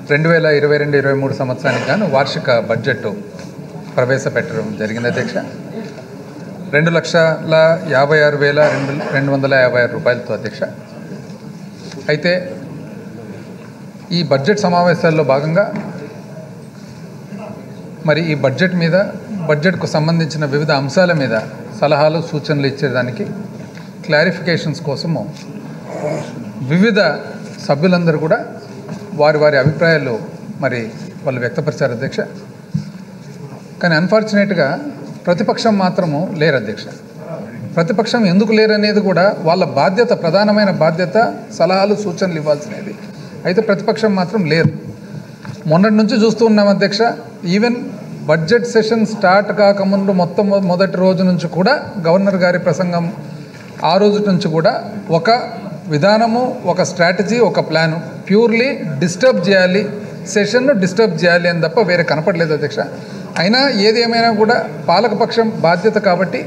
రెండు వేల ఇరవై రెండు ఇరవై మూడు సంవత్సరానికి గాను వార్షిక బడ్జెట్ ప్రవేశపెట్టడం జరిగింది అధ్యక్ష రెండు లక్షల యాభై ఆరు వేల రెండు రెండు వందల యాభై ఆరు రూపాయలతో అధ్యక్ష అయితే ఈ బడ్జెట్ సమావేశాల్లో భాగంగా మరి ఈ బడ్జెట్ మీద బడ్జెట్కు సంబంధించిన వివిధ అంశాల మీద సలహాలు సూచనలు ఇచ్చేదానికి క్లారిఫికేషన్స్ కోసము వివిధ సభ్యులందరూ కూడా వారి వారి అభిప్రాయాలు మరి వాళ్ళు వ్యక్తపరిచారు అధ్యక్ష కానీ అన్ఫార్చునేట్గా ప్రతిపక్షం మాత్రము లేరు అధ్యక్ష ప్రతిపక్షం ఎందుకు లేరనేది కూడా వాళ్ళ బాధ్యత ప్రధానమైన బాధ్యత సలహాలు సూచనలు ఇవ్వాల్సినది అయితే ప్రతిపక్షం మాత్రం లేరు మొన్నటి నుంచి చూస్తూ ఉన్నాం అధ్యక్ష ఈవెన్ బడ్జెట్ సెషన్ స్టార్ట్ కాకముందు మొత్తం మొ- మొదటి రోజు నుంచి కూడా గవర్నర్ గారి ప్రసంగం ఆ రోజు నుంచి కూడా ఒక విధానము ఒక స్ట్రాటజీ ఒక ప్లాను ప్యూర్లీ డిస్టర్బ్ చేయాలి సెషన్ను డిస్టర్బ్ చేయాలి అని తప్ప వేరే కనపడలేదు అధ్యక్ష అయినా ఏది ఏమైనా కూడా పాలకపక్షం బాధ్యత కాబట్టి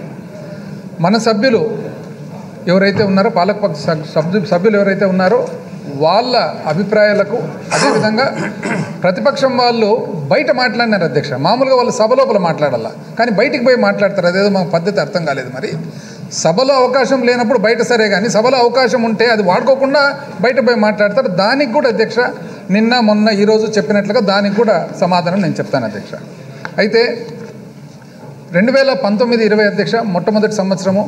మన సభ్యులు ఎవరైతే ఉన్నారో పాలకపక్ష సభ్యు సభ్యులు ఎవరైతే ఉన్నారో వాళ్ళ అభిప్రాయాలకు అదేవిధంగా ప్రతిపక్షం వాళ్ళు బయట మాట్లాడినారు అధ్యక్ష మామూలుగా వాళ్ళు సభ లోపల మాట్లాడాల కానీ బయటికి పోయి మాట్లాడతారు అదేదో మాకు పద్ధతి అర్థం కాలేదు మరి సభలో అవకాశం లేనప్పుడు బయట సరే కానీ సభలో అవకాశం ఉంటే అది వాడుకోకుండా బయట పోయి మాట్లాడతారు దానికి కూడా అధ్యక్ష నిన్న మొన్న ఈరోజు చెప్పినట్లుగా దానికి కూడా సమాధానం నేను చెప్తాను అధ్యక్ష అయితే రెండు వేల పంతొమ్మిది ఇరవై అధ్యక్ష మొట్టమొదటి సంవత్సరము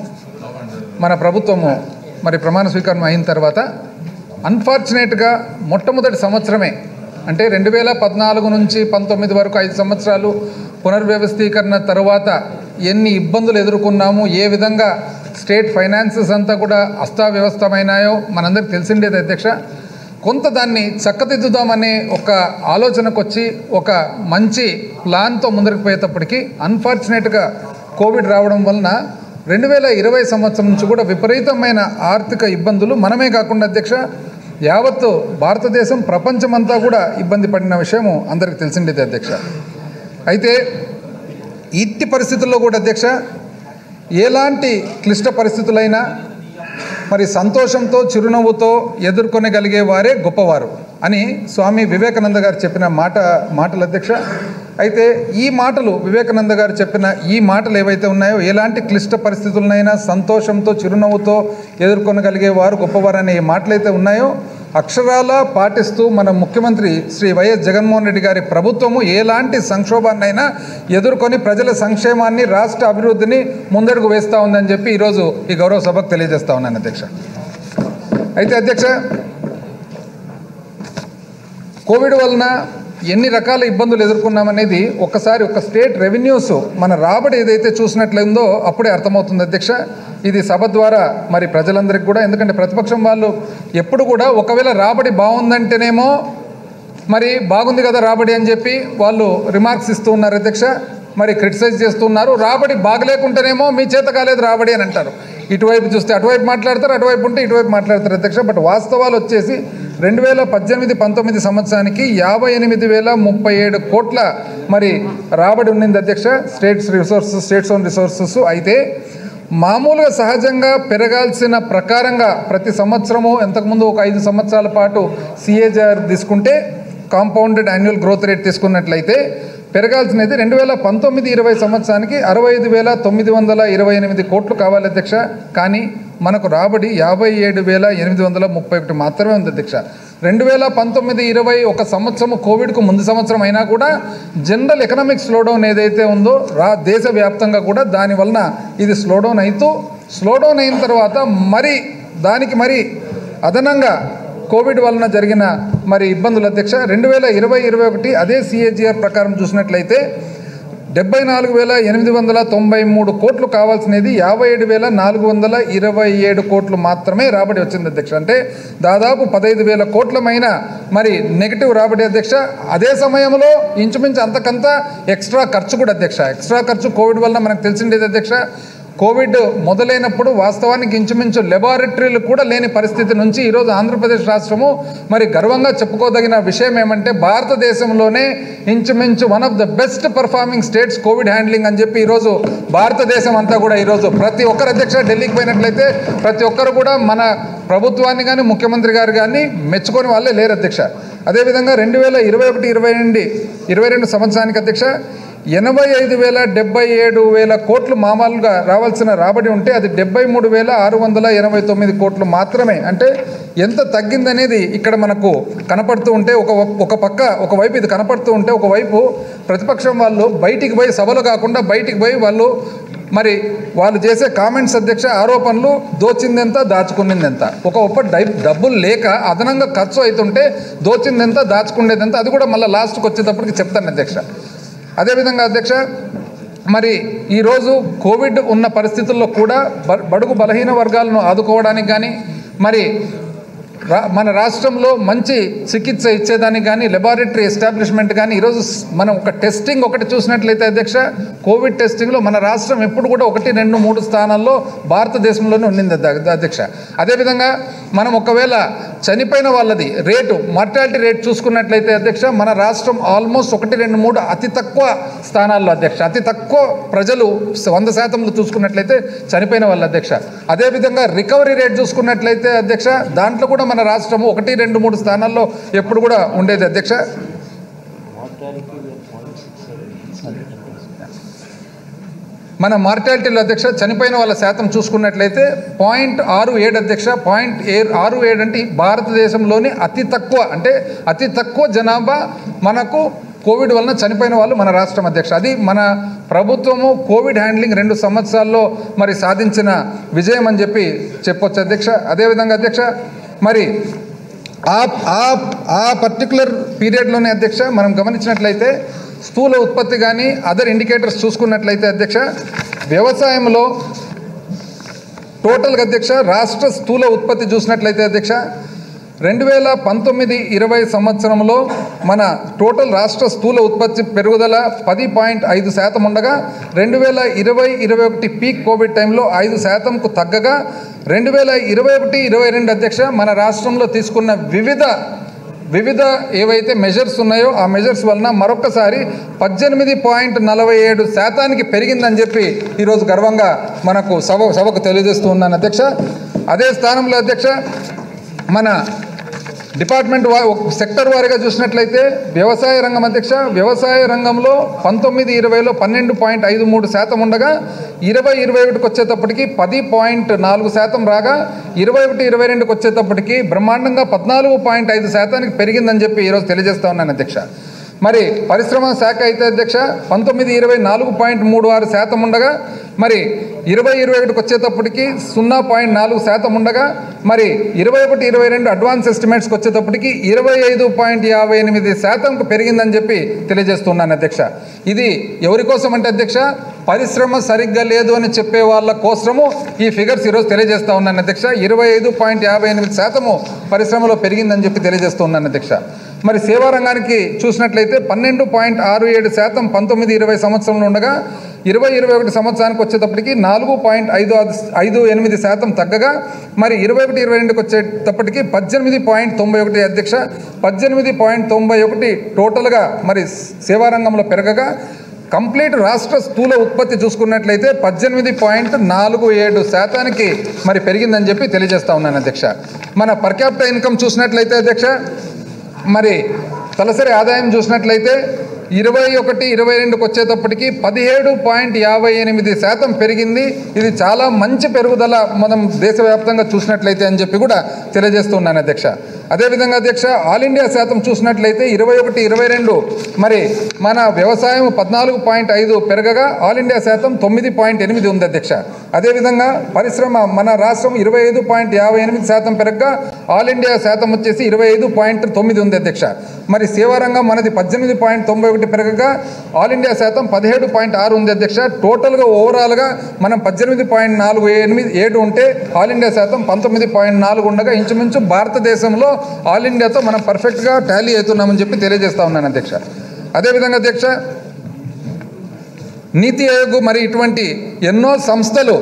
మన ప్రభుత్వము మరి ప్రమాణ స్వీకారం అయిన తర్వాత అన్ఫార్చునేట్గా మొట్టమొదటి సంవత్సరమే అంటే రెండు వేల పద్నాలుగు నుంచి పంతొమ్మిది వరకు ఐదు సంవత్సరాలు పునర్వ్యవస్థీకరణ తర్వాత ఎన్ని ఇబ్బందులు ఎదుర్కొన్నాము ఏ విధంగా స్టేట్ ఫైనాన్సెస్ అంతా కూడా అస్తావ్యవస్థమైనాయో మనందరికి తెలిసిండేది అధ్యక్ష కొంత దాన్ని చక్కదిద్దుదామనే ఒక ఆలోచనకు వచ్చి ఒక మంచి ప్లాన్తో ముందరికి పోయేటప్పటికి అన్ఫార్చునేట్గా కోవిడ్ రావడం వలన రెండు వేల ఇరవై సంవత్సరం నుంచి కూడా విపరీతమైన ఆర్థిక ఇబ్బందులు మనమే కాకుండా అధ్యక్ష యావత్తు భారతదేశం ప్రపంచమంతా కూడా ఇబ్బంది పడిన విషయము అందరికీ తెలిసిండేది అధ్యక్ష అయితే ఇట్టి పరిస్థితుల్లో కూడా అధ్యక్ష ఎలాంటి క్లిష్ట పరిస్థితులైనా మరి సంతోషంతో చిరునవ్వుతో ఎదుర్కొనగలిగే వారే గొప్పవారు అని స్వామి వివేకానంద గారు చెప్పిన మాట మాటలు అధ్యక్ష అయితే ఈ మాటలు వివేకానంద గారు చెప్పిన ఈ మాటలు ఏవైతే ఉన్నాయో ఎలాంటి క్లిష్ట పరిస్థితులనైనా సంతోషంతో చిరునవ్వుతో ఎదుర్కొనగలిగే వారు గొప్పవారు అనే ఈ మాటలు అయితే ఉన్నాయో అక్షరాల పాటిస్తూ మన ముఖ్యమంత్రి శ్రీ వైఎస్ జగన్మోహన్ రెడ్డి గారి ప్రభుత్వము ఎలాంటి సంక్షోభాన్నైనా ఎదుర్కొని ప్రజల సంక్షేమాన్ని రాష్ట్ర అభివృద్ధిని ముందడుగు వేస్తూ ఉందని చెప్పి ఈరోజు ఈ గౌరవ సభకు తెలియజేస్తా ఉన్నాను అధ్యక్ష అయితే అధ్యక్ష కోవిడ్ వలన ఎన్ని రకాల ఇబ్బందులు ఎదుర్కొన్నామనేది ఒక్కసారి ఒక స్టేట్ రెవెన్యూస్ మన రాబడి ఏదైతే చూసినట్లయిందో అప్పుడే అర్థమవుతుంది అధ్యక్ష ఇది సభ ద్వారా మరి ప్రజలందరికీ కూడా ఎందుకంటే ప్రతిపక్షం వాళ్ళు ఎప్పుడు కూడా ఒకవేళ రాబడి బాగుందంటేనేమో మరి బాగుంది కదా రాబడి అని చెప్పి వాళ్ళు రిమార్క్స్ ఇస్తూ ఉన్నారు అధ్యక్ష మరి క్రిటిసైజ్ చేస్తున్నారు రాబడి బాగలేకుంటేనేమో మీ చేత కాలేదు రాబడి అని అంటారు ఇటువైపు చూస్తే అటువైపు మాట్లాడతారు అటువైపు ఉంటే ఇటువైపు మాట్లాడతారు అధ్యక్ష బట్ వాస్తవాలు వచ్చేసి రెండు వేల పద్దెనిమిది పంతొమ్మిది సంవత్సరానికి యాభై ఎనిమిది వేల ముప్పై ఏడు కోట్ల మరి రాబడి ఉన్నింది అధ్యక్ష states resources states own resources అయితే మామూలుగా సహజంగా పెరగాల్సిన ప్రకారంగా ప్రతి సంవత్సరము ఇంతకుముందు ఒక ఐదు సంవత్సరాల పాటు సిఏజర్ తీసుకుంటే కాంపౌండెడ్ యాన్యువల్ గ్రోత్ రేట్ తీసుకున్నట్లయితే పెరగాల్సినది రెండు వేల పంతొమ్మిది ఇరవై సంవత్సరానికి అరవై ఐదు వేల తొమ్మిది వందల ఇరవై ఎనిమిది కోట్లు కావాలి అధ్యక్ష కానీ మనకు రాబడి యాభై ఏడు వేల ఎనిమిది వందల ముప్పై ఒకటి మాత్రమే ఉంది అధ్యక్ష రెండు వేల పంతొమ్మిది ఇరవై ఒక సంవత్సరం కోవిడ్కు ముందు సంవత్సరం అయినా కూడా జనరల్ ఎకనామిక్ స్లోడౌన్ ఏదైతే ఉందో రా దేశవ్యాప్తంగా కూడా దాని వలన ఇది స్లోడౌన్ అవుతూ స్లోడౌన్ అయిన తర్వాత మరి దానికి మరి అదనంగా కోవిడ్ వలన జరిగిన మరి ఇబ్బందులు అధ్యక్ష రెండు వేల ఇరవై ఇరవై ఒకటి అదే సిఏజిఆర్ ప్రకారం చూసినట్లయితే డెబ్బై నాలుగు వేల ఎనిమిది వందల తొంభై మూడు కోట్లు కావాల్సినది యాభై ఏడు వేల నాలుగు వందల ఇరవై ఏడు కోట్లు మాత్రమే రాబడి వచ్చింది అధ్యక్ష అంటే దాదాపు పదహైదు వేల కోట్లమైన మరి నెగిటివ్ రాబడి అధ్యక్ష అదే సమయంలో ఇంచుమించు అంతకంత ఎక్స్ట్రా ఖర్చు కూడా అధ్యక్ష ఎక్స్ట్రా ఖర్చు కోవిడ్ వల్ల మనకు తెలిసిండేది అధ్యక్ష కోవిడ్ మొదలైనప్పుడు వాస్తవానికి ఇంచుమించు లెబారెటరీలు కూడా లేని పరిస్థితి నుంచి ఈరోజు ఆంధ్రప్రదేశ్ రాష్ట్రము మరి గర్వంగా చెప్పుకోదగిన విషయం ఏమంటే భారతదేశంలోనే ఇంచుమించు one of the best performing states covid handling అని చెప్పి ఈరోజు భారతదేశం అంతా కూడా ఈరోజు ప్రతి ఒక్కరు అధ్యక్ష ఢిల్లీకి పోయినట్లయితే ప్రతి ఒక్కరు కూడా మన ప్రభుత్వాన్ని కానీ ముఖ్యమంత్రి గారు కానీ మెచ్చుకొని వాళ్ళే లేరు అధ్యక్ష అదేవిధంగా రెండు వేల ఇరవై ఒకటి ఇరవై నుండి ఇరవై రెండు సంవత్సరానికి అధ్యక్ష ఎనభై ఐదు వేల డెబ్బై ఏడు వేల కోట్లు మామూలుగా రావాల్సిన రాబడి ఉంటే అది డెబ్బై మూడు వేల ఆరు వందల ఎనభై తొమ్మిది కోట్లు మాత్రమే అంటే ఎంత తగ్గిందనేది ఇక్కడ మనకు కనపడుతూ ఉంటే ఒక ఒక పక్క ఒకవైపు ఇది కనపడుతూ ఉంటే ఒకవైపు ప్రతిపక్షం వాళ్ళు బయటికి పోయి సభలు కాకుండా బయటికి పోయి వాళ్ళు మరి వాళ్ళు చేసే కామెంట్స్ అధ్యక్ష ఆరోపణలు దోచిందెంత దాచుకునిందెంత ఒక ఒప్ప డై డబ్బులు లేక అదనంగా ఖర్చు అవుతుంటే దోచిందెంత దాచుకునేదెంత అది కూడా మళ్ళీ లాస్ట్కి వచ్చేటప్పటికి చెప్తాను అధ్యక్ష అదేవిధంగా అధ్యక్ష మరి ఈరోజు కోవిడ్ ఉన్న పరిస్థితుల్లో కూడా బ- బడుగు బలహీన వర్గాలను ఆదుకోవడానికి కానీ మరి రా మన రాష్ట్రంలో మంచి చికిత్స ఇచ్చేదానికి కానీ లెబారెటరీ ఎస్టాబ్లిష్మెంట్ కానీ ఈరోజు స్- మనం ఒక టెస్టింగ్ ఒకటి చూసినట్లయితే అధ్యక్ష కోవిడ్ టెస్టింగ్లో మన రాష్ట్రం ఎప్పుడు కూడా ఒకటి రెండు మూడు స్థానాల్లో భారతదేశంలోనే ఉండింది అధ్య- అధ్యక్ష అదేవిధంగా మనం ఒకవేళ చనిపోయిన వాళ్ళది రేటు మార్టాలిటీ రేట్ చూసుకున్నట్లయితే అధ్యక్ష మన రాష్ట్రం ఆల్మోస్ట్ ఒకటి రెండు మూడు అతి తక్కువ స్థానాల్లో అధ్యక్ష అతి తక్కువ ప్రజలు స- వంద శాతంలో చూసుకున్నట్లయితే చనిపోయిన వాళ్ళ అధ్యక్ష అదేవిధంగా రికవరీ రేట్ చూసుకున్నట్లయితే అధ్యక్ష దాంట్లో కూడా మన రాష్ట్రము ఒకటి రెండు మూడు స్థానాల్లో ఎప్పుడు కూడా ఉండేది అధ్యక్ష మన మార్టాలిటీలో అధ్యక్ష చనిపోయిన వాళ్ళ శాతం చూసుకున్నట్లయితే పాయింట్ ఆరు ఏడు అధ్యక్ష పాయింట్ ఏ ఆరు ఏడు అంటే భారతదేశంలోని అతి తక్కువ అంటే అతి తక్కువ జనాభా మనకు కోవిడ్ వలన చనిపోయిన వాళ్ళు మన రాష్ట్రం అధ్యక్ష అది మన ప్రభుత్వము కోవిడ్ హ్యాండ్లింగ్ రెండు సంవత్సరాల్లో మరి సాధించిన విజయం అని చెప్పి చెప్పొచ్చు అధ్యక్ష అదేవిధంగా అధ్యక్ష మరి ఆ ఆ ఆ పర్టికులర్ పీరియడ్లోనే అధ్యక్ష మనం గమనించినట్లయితే స్థూల ఉత్పత్తి కానీ అదర్ ఇండికేటర్స్ చూసుకున్నట్లయితే అధ్యక్ష వ్యవసాయంలో టోటల్గా అధ్యక్ష రాష్ట్ర స్థూల ఉత్పత్తి చూసినట్లయితే అధ్యక్ష రెండు వేల పంతొమ్మిది ఇరవై సంవత్సరంలో మన టోటల్ రాష్ట్ర స్థూల ఉత్పత్తి పెరుగుదల పది పాయింట్ ఐదు శాతం ఉండగా రెండు వేల ఇరవై ఇరవై ఒకటి పీక్ కోవిడ్ టైంలో ఐదు శాతంకు తగ్గగా రెండు వేల ఇరవై ఒకటి ఇరవై రెండు అధ్యక్ష మన రాష్ట్రంలో తీసుకున్న వివిధ వివిధ ఏవైతే మెజర్స్ ఉన్నాయో ఆ మెజర్స్ వలన మరొకసారి పద్దెనిమిది పాయింట్ నలభై ఏడు శాతానికి పెరిగిందని చెప్పి ఈరోజు గర్వంగా మనకు సభ సభకు తెలియజేస్తూ ఉన్నాను అధ్యక్ష అదే స్థానంలో అధ్యక్ష మన డిపార్ట్మెంట్ వా సెక్టర్ వారీగా చూసినట్లయితే వ్యవసాయ రంగం అధ్యక్ష వ్యవసాయ రంగంలో పంతొమ్మిది ఇరవైలో పన్నెండు పాయింట్ ఐదు మూడు శాతం ఉండగా ఇరవై ఇరవై ఒకటికి వచ్చేటప్పటికి పది పాయింట్ నాలుగు శాతం రాగా ఇరవై ఒకటి ఇరవై రెండుకి వచ్చేటప్పటికి బ్రహ్మాండంగా పద్నాలుగు పాయింట్ ఐదు శాతానికి పెరిగిందని చెప్పి ఈరోజు తెలియజేస్తా ఉన్నాను అధ్యక్ష మరి పరిశ్రమ శాఖ అయితే అధ్యక్ష పంతొమ్మిది ఇరవై నాలుగు పాయింట్ మూడు ఆరు శాతం ఉండగా మరి ఇరవై ఇరవై ఒకటికి వచ్చేటప్పటికి సున్నా పాయింట్ నాలుగు శాతం ఉండగా మరి ఇరవై ఒకటి ఇరవై రెండు అడ్వాన్స్ ఎస్టిమేట్స్కి వచ్చేటప్పటికి ఇరవై ఐదు పాయింట్ యాభై ఎనిమిది శాతంకు పెరిగిందని చెప్పి తెలియజేస్తున్నాను అధ్యక్ష ఇది ఎవరి కోసం అంటే అధ్యక్ష పరిశ్రమ సరిగ్గా లేదు అని చెప్పే వాళ్ళ కోసము ఈ ఫిగర్స్ ఈరోజు తెలియజేస్తా ఉన్నాను అధ్యక్ష ఇరవై ఐదు పాయింట్ యాభై ఎనిమిది శాతము పరిశ్రమలో పెరిగిందని చెప్పి తెలియజేస్తూ ఉన్నాను అధ్యక్ష మరి సేవా రంగానికి చూసినట్లయితే పన్నెండు పాయింట్ ఆరు ఏడు శాతం పంతొమ్మిది ఇరవై సంవత్సరంలో ఉండగా ఇరవై ఇరవై ఒకటి సంవత్సరానికి వచ్చేటప్పటికి నాలుగు పాయింట్ ఐదు ఆరు- ఐదు ఎనిమిది శాతం తగ్గగా మరి ఇరవై ఒకటి ఇరవై రెండుకి వచ్చేటప్పటికి పద్దెనిమిది పాయింట్ తొంభై ఒకటి అధ్యక్ష పద్దెనిమిది పాయింట్ తొంభై ఒకటి టోటల్గా మరి సేవా రంగంలో పెరగగా కంప్లీట్ రాష్ట్ర స్థూల ఉత్పత్తి చూసుకున్నట్లయితే పద్దెనిమిది పాయింట్ నాలుగు ఏడు శాతానికి మరి పెరిగిందని చెప్పి తెలియజేస్తా ఉన్నాను అధ్యక్ష మన పర్ క్యాపిటల్ ఇన్కమ్ చూసినట్లయితే అధ్యక్ష మరి తలసరి ఆదాయం చూసినట్లయితే ఇరవై ఒకటి ఇరవై రెండుకి వచ్చేటప్పటికి పదిహేడు పాయింట్ యాభై ఎనిమిది శాతం పెరిగింది ఇది చాలా మంచి పెరుగుదల మనం దేశవ్యాప్తంగా చూసినట్లయితే అని చెప్పి కూడా తెలియజేస్తున్నాను అధ్యక్ష అదేవిధంగా అధ్యక్ష ఆల్ ఇండియా శాతం చూసినట్లయితే ఇరవై ఒకటి ఇరవై రెండు మరి మన వ్యవసాయం పద్నాలుగు పాయింట్ ఐదు పెరగగా ఆల్ ఇండియా శాతం తొమ్మిది పాయింట్ ఎనిమిది ఉంది అధ్యక్ష అదేవిధంగా పరిశ్రమ మన రాష్ట్రం ఇరవై ఐదు పాయింట్ యాభై ఎనిమిది శాతం పెరగగా ఆల్ ఇండియా శాతం వచ్చేసి ఇరవై ఐదు పాయింట్ తొమ్మిది ఉంది అధ్యక్ష మరి సేవారంగం మనది పద్దెనిమిది పాయింట్ తొంభై ఒకటి పెరగగా ఆల్ ఇండియా శాతం పదిహేడు పాయింట్ ఆరు ఉంది అధ్యక్ష టోటల్గా ఓవరాల్గా మనం పద్దెనిమిది పాయింట్ నాలుగు ఎనిమిది ఏడు ఉంటే ఆల్ ఇండియా శాతం పంతొమ్మిది పాయింట్ నాలుగు ఉండగా ఇంచుమించు భారతదేశంలో ఆల్ ఇండియాతో మనం పర్ఫెక్ట్గా టాలీ అవుతున్నామని చెప్పి తెలియజేస్తా ఉన్నాను అధ్యక్ష అదేవిధంగా అధ్యక్ష నీతి ఆయోగ్ మరి ఇటువంటి ఎన్నో సంస్థలు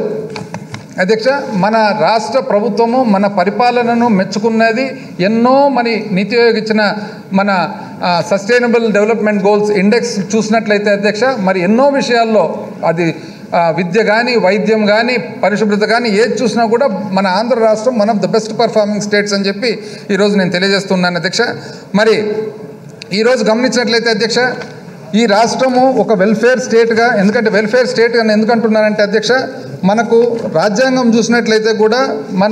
అధ్యక్ష మన రాష్ట్ర ప్రభుత్వము మన పరిపాలనను మెచ్చుకున్నది ఎన్నో మరి నీతి ఆయోగ్ ఇచ్చిన మన సస్టైనబుల్ డెవలప్మెంట్ గోల్స్ ఇండెక్స్ చూసినట్లయితే అధ్యక్ష మరి ఎన్నో విషయాల్లో అది ఆ, విద్య కానీ వైద్యం కానీ పరిశుభ్రత కానీ ఏది చూసినా కూడా మన ఆంధ్ర రాష్ట్రం one of the best performing states అని చెప్పి ఈరోజు నేను తెలియజేస్తున్నాను అధ్యక్ష మరి ఈరోజు గమనించినట్లయితే అధ్యక్ష ఈ రాష్ట్రము ఒక వెల్ఫేర్ స్టేట్గా ఎందుకంటే వెల్ఫేర్ స్టేట్ అని ఎందుకంటున్నానంటే అధ్యక్ష మనకు రాజ్యాంగం చూసినట్లయితే కూడా మన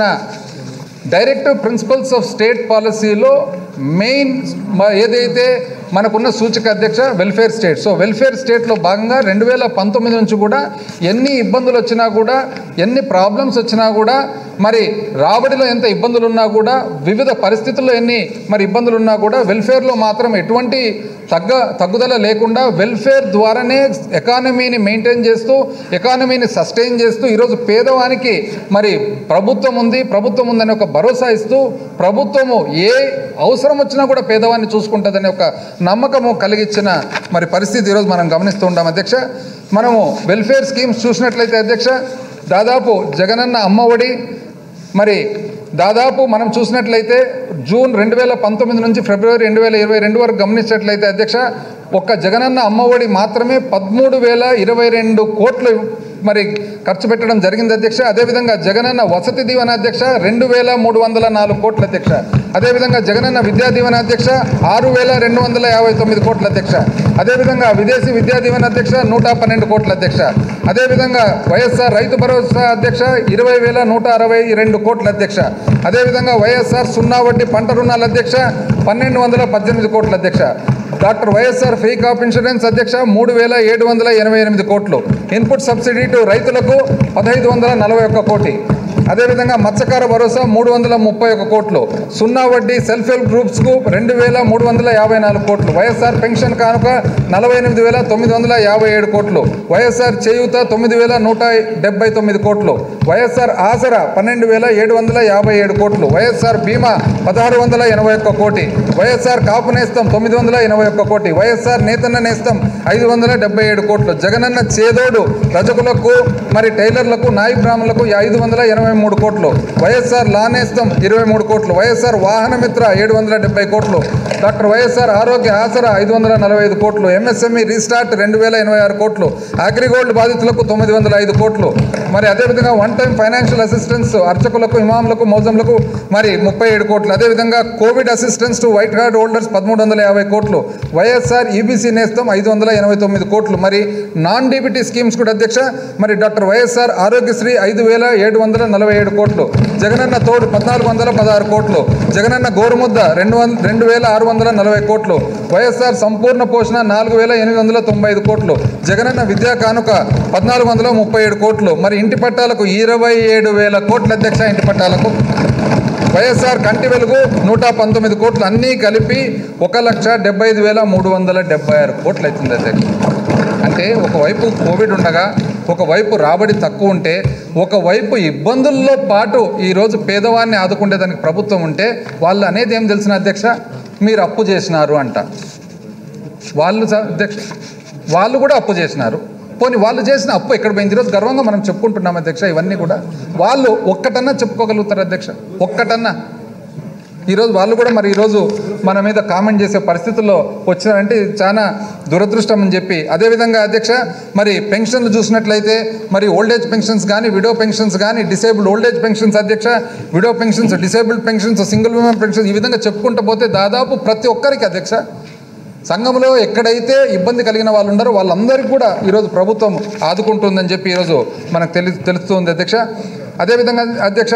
డైరెక్టివ్ ప్రిన్సిపల్స్ ఆఫ్ స్టేట్ పాలసీలో మెయిన్ మ- ఏదైతే మనకున్న సూచిక అధ్యక్ష వెల్ఫేర్ స్టేట్ సో వెల్ఫేర్ స్టేట్లో భాగంగా రెండు వేల పంతొమ్మిది నుంచి కూడా ఎన్ని ఇబ్బందులు వచ్చినా కూడా ఎన్ని ప్రాబ్లమ్స్ వచ్చినా కూడా మరి రాబడిలో ఎంత ఇబ్బందులు ఉన్నా కూడా వివిధ పరిస్థితుల్లో ఎన్ని మరి ఇబ్బందులు ఉన్నా కూడా వెల్ఫేర్లో మాత్రం ఎటువంటి తగ్గ తగ్గుదల లేకుండా వెల్ఫేర్ ద్వారానే ఎకానమీని మెయింటైన్ చేస్తూ ఎకానమీని సస్టైన్ చేస్తూ ఈరోజు పేదవానికి మరి ప్రభుత్వం ఉంది ప్రభుత్వం ఉందని ఒక భరోసా ఇస్తూ ప్రభుత్వము ఏ అవసరం వచ్చినా కూడా పేదవాన్ని చూసుకుంటుందనే ఒక నమ్మకము కలిగించిన మరి పరిస్థితి ఈరోజు మనం గమనిస్తూ ఉంటాం అధ్యక్ష మనము వెల్ఫేర్ స్కీమ్స్ చూసినట్లయితే అధ్యక్ష దాదాపు జగనన్న అమ్మఒడి మరి దాదాపు మనం చూసినట్లయితే జూన్ రెండు వేల పంతొమ్మిది నుంచి ఫిబ్రవరి రెండు వేల ఇరవై రెండు వరకు గమనించినట్లయితే అధ్యక్ష ఒక్క జగనన్న అమ్మఒడి మాత్రమే పదమూడు వేల ఇరవై రెండు కోట్లు మరి ఖర్చు పెట్టడం జరిగింది అధ్యక్ష అదేవిధంగా జగనన్న వసతి దీవెన అధ్యక్ష రెండు వేల మూడు వందల నాలుగు కోట్ల అధ్యక్ష అదేవిధంగా జగనన్న విద్యా దీవెన అధ్యక్ష ఆరు వేల రెండు వందల యాభై తొమ్మిది కోట్ల అధ్యక్ష అదేవిధంగా విదేశీ విద్యా దీవెన అధ్యక్ష నూట పన్నెండు కోట్ల అధ్యక్ష అదేవిధంగా వైఎస్ఆర్ రైతు భరోసా అధ్యక్ష ఇరవై వేల నూట అరవై రెండు కోట్ల అధ్యక్ష అదేవిధంగా వైఎస్ఆర్ సున్నా వడ్డీ పంట రుణాల అధ్యక్ష పన్నెండు వందల పద్దెనిమిది కోట్ల అధ్యక్ష doctor Y S R free crop insurance అధ్యక్ష మూడు వేల ఏడు వందల ఎనభై ఎనిమిది కోట్లు ఇన్పుట్ సబ్సిడీ టు రైతులకు పదహైదు వందల నలభై ఒక్క కోటి అదేవిధంగా మత్స్యకార భరోసా మూడు వందల ముప్పై ఒక కోట్లు సున్నా వడ్డీ సెల్ఫ్ హెల్ప్ గ్రూప్స్కు రెండు వేల మూడు వందల యాభై నాలుగు కోట్లు వైఎస్ఆర్ పెన్షన్ కానుక నలభై ఎనిమిది వేల తొమ్మిది వందల యాభై ఏడు కోట్లు వైఎస్ఆర్ చేయూత తొమ్మిది వేల నూట డెబ్బై తొమ్మిది కోట్లు వైఎస్ఆర్ ఆసరా పన్నెండు వేల ఏడు వందల యాభై ఏడు కోట్లు వైఎస్ఆర్ బీమా పదహారు వందల ఎనభై ఒక్క కోటి వైఎస్ఆర్ కాపు నేస్తం తొమ్మిది వందల ఎనభై ఒక్క కోటి వైఎస్ఆర్ నేతన్న నేస్తం ఐదు వందల డెబ్బై ఏడు కోట్లు జగనన్న చేదోడు రజకులకు మరి టైలర్లకు నాయి బ్రాహ్మణులకు ఐదు వందల ఎనభై మూడు కోట్లు వైఎస్ఆర్ లానేస్తం ఇరవై మూడు కోట్లు వైఎస్ఆర్ వాహన మిత్ర ఏడు వందల డెబ్బై కోట్లు డాక్టర్ వైఎస్ఆర్ ఆరోగ్య ఆసరా ఐదు వందల నలభై ఐదు కోట్లు ఎంఎస్ఎంఈ రీస్టార్ట్ రెండు వేల ఎనభై ఆరు కోట్లు అగ్రిగోల్డ్ బాధితులకు తొమ్మిది వందల ఐదు కోట్లు మరి అదేవిధంగా వన్ టైం ఫైనాన్షియల్ అసిస్టెన్స్ అర్చకులకు ఇమాములకు మౌజంలకు మరి ముప్పై ఏడు కోట్లు అదేవిధంగా covid assistance to white card holders పదమూడు వందల యాభై కోట్లు వైఎస్ఆర్ ఈబీసీ నేస్తం ఐదు వందల ఎనభై తొమ్మిది కోట్లు మరి నాన్ డీబీటీ స్కీమ్స్ కూడా అధ్యక్ష మరి డాక్టర్ వైఎస్ఆర్ ఆరోగ్యశ్రీ ఐదు వేల ఏడు వందల నలభై ఏడు కోట్లు జగనన్న తోడు పద్నాలుగు వందల పదహారు కోట్లు జగనన్న గోరుముద్ద రెండు వంద రెండు వేల ఆరు వందల నలభై కోట్లు వైఎస్ఆర్ సంపూర్ణ పోషణ నాలుగు వేల ఎనిమిది వందల తొంభై ఐదు కోట్లు జగనన్న విద్యా కానుక పద్నాలుగు వందల ముప్పై ఏడు కోట్లు మరి ఇంటి పట్టాలకు ఇరవై ఏడు వేల కోట్ల అధ్యక్ష ఇంటి పట్టాలకు వైఎస్ఆర్ కంటి వెలుగు నూట పంతొమ్మిది కోట్లు అన్నీ కలిపి ఒక లక్ష డెబ్బై ఐదు వేల మూడు వందల డెబ్బై ఆరు కోట్లు అవుతుంది అధ్యక్ష అంటే ఒకవైపు కోవిడ్ ఉండగా ఒకవైపు రాబడి తక్కువ ఉంటే ఒకవైపు ఇబ్బందుల్లో పాటు ఈరోజు పేదవాన్ని ఆదుకుంటే దానికి ప్రభుత్వం ఉంటే వాళ్ళు అనేది ఏం తెలిసిన అధ్యక్ష మీరు అప్పు చేసినారు అంట వాళ్ళు స- అధ్యక్ష వాళ్ళు కూడా అప్పు చేసినారు పోనీ వాళ్ళు చేసిన అప్పు ఎక్కడ పోయింది ఈరోజు గర్వంగా మనం చెప్పుకుంటున్నాం అధ్యక్ష ఇవన్నీ కూడా వాళ్ళు ఒక్కటన్నా చెప్పుకోగలుగుతారు అధ్యక్ష ఒక్కటన్నా ఈరోజు వాళ్ళు కూడా మరి ఈరోజు మన మీద కామెంట్ చేసే పరిస్థితుల్లో వచ్చారంటే ఇది చాలా దురదృష్టం అని చెప్పి అదేవిధంగా అధ్యక్ష మరి పెన్షన్లు చూసినట్లయితే మరి ఓల్డేజ్ పెన్షన్స్ కానీ విడో పెన్షన్స్ కానీ డిసేబుల్డ్ ఓల్డేజ్ పెన్షన్స్ అధ్యక్ష widow pensions disabled pensions single women pensions ఈ విధంగా చెప్పుకుంటూ పోతే దాదాపు ప్రతి ఒక్కరికి అధ్యక్ష సంఘంలో ఎక్కడైతే ఇబ్బంది కలిగిన వాళ్ళు ఉన్నారో వాళ్ళందరికీ కూడా ఈరోజు ప్రభుత్వం ఆదుకుంటుందని చెప్పి ఈరోజు మనకు తెలి తెలుస్తుంది అధ్యక్ష అదేవిధంగా అధ్యక్ష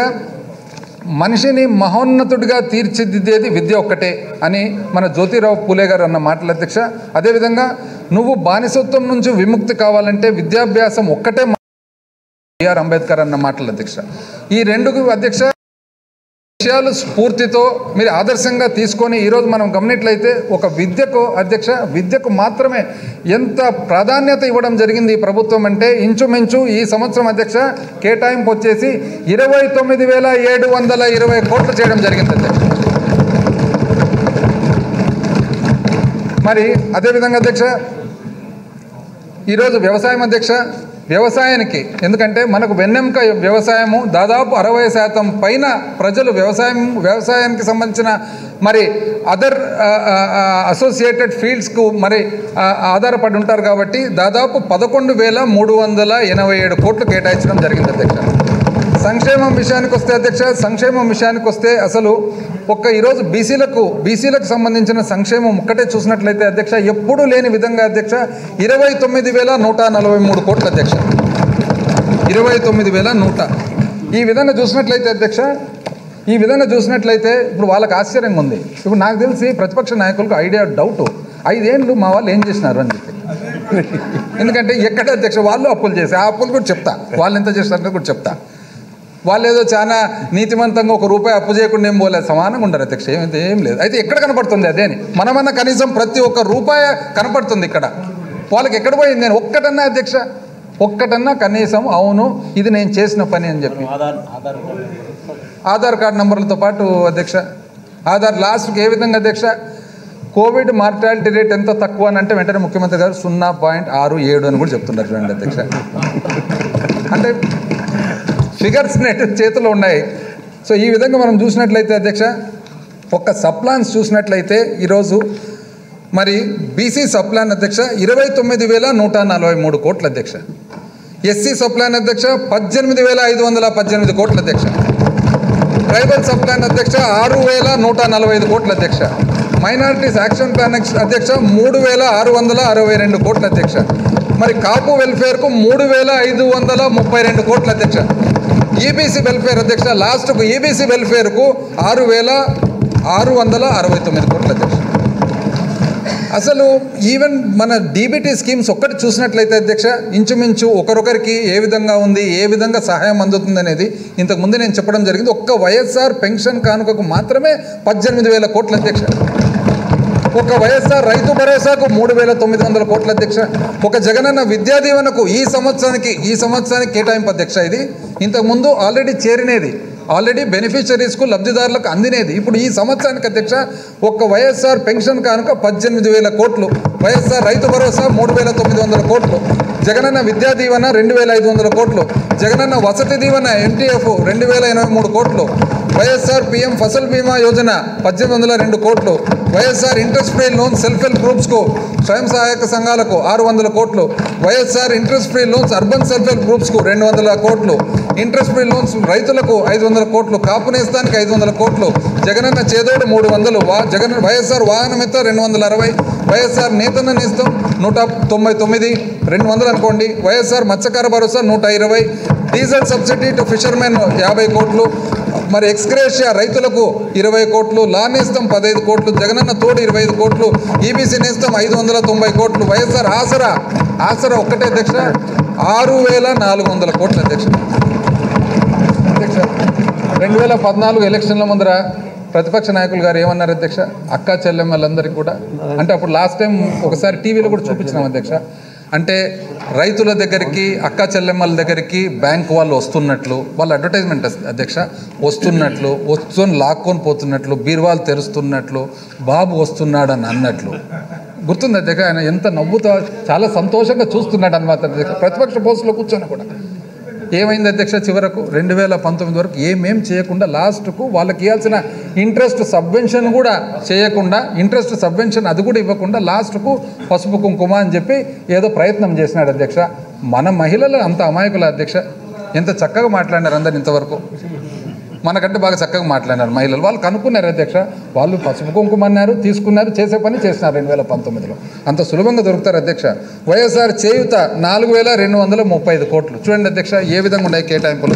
మనిషిని మహోన్నతుడిగా తీర్చిదిద్దేది విద్య ఒక్కటే అని మన జ్యోతిరావు పూలే గారు అన్న మాటలు అధ్యక్ష అదేవిధంగా నువ్వు బానిసత్వం నుంచి విముక్తి కావాలంటే విద్యాభ్యాసం ఒక్కటే బిఆర్ అంబేద్కర్ అన్న మాటలు అధ్యక్ష ఈ రెండు అధ్యక్ష విషయాలు స్ఫూర్తితో మీరు ఆదర్శంగా తీసుకొని ఈరోజు మనం గమనిట్లయితే ఒక విద్యకు అధ్యక్ష విద్యకు మాత్రమే ఎంత ప్రాధాన్యత ఇవ్వడం జరిగింది ఈ ప్రభుత్వం అంటే ఇంచుమించు ఈ సంవత్సరం అధ్యక్ష కేటాయింపు వచ్చేసి ఇరవై తొమ్మిది వేల ఏడు వందల ఇరవై కోట్లు చేయడం జరిగింది అధ్యక్ష మరి అదేవిధంగా అధ్యక్ష ఈరోజు వ్యవసాయం అధ్యక్ష వ్యవసాయానికి ఎందుకంటే మనకు వెన్నెముక వ్యవసాయము దాదాపు అరవై శాతం పైన ప్రజలు వ్యవసాయం వ్యవసాయానికి సంబంధించిన మరి అదర్ అసోసియేటెడ్ ఫీల్డ్స్కు మరి ఆ, ఆధారపడి ఉంటారు కాబట్టి దాదాపు పదకొండు వేల మూడు వందల ఎనభై ఏడు కోట్లు కేటాయించడం జరిగింది అధ్యక్ష సంక్షేమం విషయానికి వస్తే అధ్యక్ష సంక్షేమం విషయానికి వస్తే అసలు ఒక్క ఈరోజు బీసీలకు బీసీలకు సంబంధించిన సంక్షేమం ఒక్కటే చూసినట్లయితే అధ్యక్ష ఎప్పుడూ లేని విధంగా అధ్యక్ష ఇరవై తొమ్మిది వేల నూట నలభై మూడు కోట్ల అధ్యక్ష ఇరవై తొమ్మిది వేల నూట ఈ విధంగా చూసినట్లయితే అధ్యక్ష ఈ విధంగా చూసినట్లయితే ఇప్పుడు వాళ్ళకి ఆశ్చర్యంగా ఉంది ఇప్పుడు నాకు తెలిసి ప్రతిపక్ష నాయకులకు ఐడియా డౌట్ ఐదేళ్ళు మా వాళ్ళు ఏం చేసినారు అని చెప్పి ఎందుకంటే ఎక్కడ అధ్యక్ష వాళ్ళు అప్పులు చేసి ఆ అప్పులు కూడా చెప్తా వాళ్ళు ఎంత చేసినారో కూడా చెప్తా వాళ్ళు ఏదో చాలా నీతిమంతంగా ఒక రూపాయి అప్పు చేయకుండా ఏం పోలేదు సమానంగా ఉండరు అధ్యక్ష ఏమైతే ఏం లేదు అయితే ఎక్కడ కనపడుతుంది అదే అని మనమన్నా కనీసం ప్రతి ఒక్క రూపాయి కనపడుతుంది ఇక్కడ వాళ్ళకి ఎక్కడ పోయింది నేను ఒక్కటన్నా అధ్యక్ష ఒక్కటన్నా కనీసం అవును ఇది నేను చేసిన పని అని చెప్పి ఆధార్ కార్డ్ నంబర్లతో పాటు అధ్యక్ష ఆధార్ లాస్ట్కి ఏ విధంగా అధ్యక్ష కోవిడ్ మార్టాలిటీ రేట్ ఎంత తక్కువ అని అంటే వెంటనే ముఖ్యమంత్రి గారు సున్నా పాయింట్ ఆరు ఏడు అని కూడా చెప్తున్నారు చూడండి అధ్యక్ష అంటే ఫిగర్స్ నెట్ చేతిలో ఉన్నాయి సో ఈ విధంగా మనం చూసినట్లయితే అధ్యక్ష ఒక్క సప్లాన్స్ చూసినట్లయితే ఈరోజు మరి బీసీ సప్లాన్ అధ్యక్ష ఇరవై తొమ్మిది వేల నూట నలభై మూడు కోట్ల అధ్యక్ష ఎస్సీ సప్లాన్ అధ్యక్ష పద్దెనిమిది వేల ఐదు వందల పద్దెనిమిది కోట్ల అధ్యక్ష ట్రైబల్ సబ్ ప్లాన్ అధ్యక్ష ఆరు వేల నూట నలభై ఐదు కోట్ల అధ్యక్ష మైనారిటీస్ యాక్షన్ ప్లాన్ అధ్యక్ష మూడు వేల ఆరు వందల అరవై రెండు కోట్ల అధ్యక్ష మరి కాపు వెల్ఫేర్కు మూడు వేల ఐదు వందల ముప్పై రెండు కోట్ల అధ్యక్ష ఈబీసీ వెల్ఫేర్ అధ్యక్ష లాస్ట్కు ఈబీసీ వెల్ఫేర్కు ఆరు వేల ఆరు వందల అరవై తొమ్మిది కోట్ల అధ్యక్ష అసలు ఈవెన్ మన డీబీటీ స్కీమ్స్ ఒక్కటి చూసినట్లయితే అధ్యక్ష ఇంచుమించు ఒకరొకరికి ఏ విధంగా ఉంది ఏ విధంగా సహాయం అందుతుంది అనేది ఇంతకు ముందు నేను చెప్పడం జరిగింది ఒక్క వైఎస్ఆర్ పెన్షన్ కానుకకు మాత్రమే పద్దెనిమిది వేల కోట్ల అధ్యక్ష ఒక వైఎస్ఆర్ రైతు భరోసాకు మూడు వేల తొమ్మిది వందల కోట్ల అధ్యక్ష ఒక జగనన్న విద్యా దీవెనకు ఈ సంవత్సరానికి ఈ సంవత్సరానికి కేటాయింపు అధ్యక్ష ఇది ఇంతకుముందు ఆల్రెడీ చేరినేది ఆల్రెడీ బెనిఫిషరీస్కు లబ్ధిదారులకు అందినేది ఇప్పుడు ఈ సంవత్సరానికి అధ్యక్ష ఒక్క వైఎస్ఆర్ పెన్షన్ కానుక పద్దెనిమిది వేల కోట్లు వైఎస్ఆర్ రైతు భరోసా మూడు వేల తొమ్మిది వందల కోట్లు జగనన్న విద్యా దీవెన రెండు వేల ఐదు వందల కోట్లు జగనన్న వసతి దీవెన ఎన్టీఎఫ్ రెండు వేల ఎనభై మూడు కోట్లు వైఎస్ఆర్ పిఎం ఫసల్ బీమా యోజన పద్దెనిమిది వందల రెండు కోట్లు Y S R interest free loan self help గ్రూప్స్కు స్వయం సహాయక సంఘాలకు ఆరు వందల కోట్లు Y S R interest free loans urban self help గ్రూప్స్కు రెండు వందల కోట్లు ఇంట్రెస్ట్ ఫ్రీ లోన్స్ రైతులకు ఐదు వందల కోట్లు కాపు నేస్తానికి ఐదు వందల కోట్లు జగనన్న చేదోడు మూడు వందలు వా జగన్ వైఎస్ఆర్ వాహనమిత్త రెండు వందల అరవై వైఎస్ఆర్ నేతన్న నేస్తం నూట తొంభై తొమ్మిది రెండు వందలు అనుకోండి వైఎస్ఆర్ మత్స్యకార భరోసా నూట ఇరవై డీజిల్ సబ్సిడీ టు ఫిషర్మెన్ యాభై కోట్లు మరి ఎక్స్గ్రేషియా రైతులకు ఇరవై కోట్లు లా నేస్తం పదహైదు కోట్లు జగనన్న తోడు ఇరవై ఐదు కోట్లు ఈబీసీ నేస్తం ఐదు వందల తొంభై కోట్లు వైఎస్ఆర్ ఆసరా ఆసరా ఒక్కటే అధ్యక్ష ఆరు వేల నాలుగు వందల కోట్లు అధ్యక్ష అధ్యక్ష రెండు వేల పద్నాలుగు ఎలక్షన్ల ముందర ప్రతిపక్ష నాయకులు గారు ఏమన్నారు అధ్యక్ష అక్క చెల్లెమ్మలందరికీ కూడా అంటే అప్పుడు లాస్ట్ టైం ఒకసారి టీవీలో కూడా చూపించినాం అధ్యక్ష అంటే రైతుల దగ్గరికి అక్క చెల్లెమ్మల దగ్గరికి బ్యాంక్ వాళ్ళు వస్తున్నట్లు వాళ్ళ అడ్వర్టైజ్మెంట్ అధ్యక్ష వస్తున్నట్లు వస్తుని లాక్కొని పోతున్నట్లు బీరువాలు తెరుస్తున్నట్లు బాబు వస్తున్నాడని అన్నట్లు గుర్తుంది అధ్యక్ష ఆయన ఎంత నవ్వుతో చాలా సంతోషంగా చూస్తున్నాడు అనమాట అధ్యక్ష ప్రతిపక్ష పోస్టులో కూర్చొని కూడా ఏమైంది అధ్యక్ష చివరకు రెండు వేల పంతొమ్మిది వరకు ఏమేం చేయకుండా లాస్ట్కు వాళ్ళకి ఇవ్వాల్సిన ఇంట్రెస్ట్ సబ్వెన్షన్ కూడా చేయకుండా ఇంట్రెస్ట్ సబ్వెన్షన్ అది కూడా ఇవ్వకుండా లాస్ట్కు పసుపు కుంకుమ అని చెప్పి ఏదో ప్రయత్నం చేసినాడు అధ్యక్ష మన మహిళలు అంత అమాయకుల అధ్యక్ష ఎంత చక్కగా మాట్లాడినారు అందరు ఇంతవరకు మనకంటే బాగా చక్కగా మాట్లాడినారు మహిళలు వాళ్ళు కనుక్కున్నారు అధ్యక్ష వాళ్ళు పసుపు కుంకుమ అన్నారు తీసుకున్నారు చేసే పని చేసినారు రెండు వేల పంతొమ్మిదిలో అంత సులభంగా దొరుకుతారు అధ్యక్ష వైఎస్ఆర్ చేయుత నాలుగు వేల రెండు వందల ముప్పై ఐదు కోట్లు చూడండి అధ్యక్ష ఏ విధంగా ఉన్నాయి కేటాయింపులు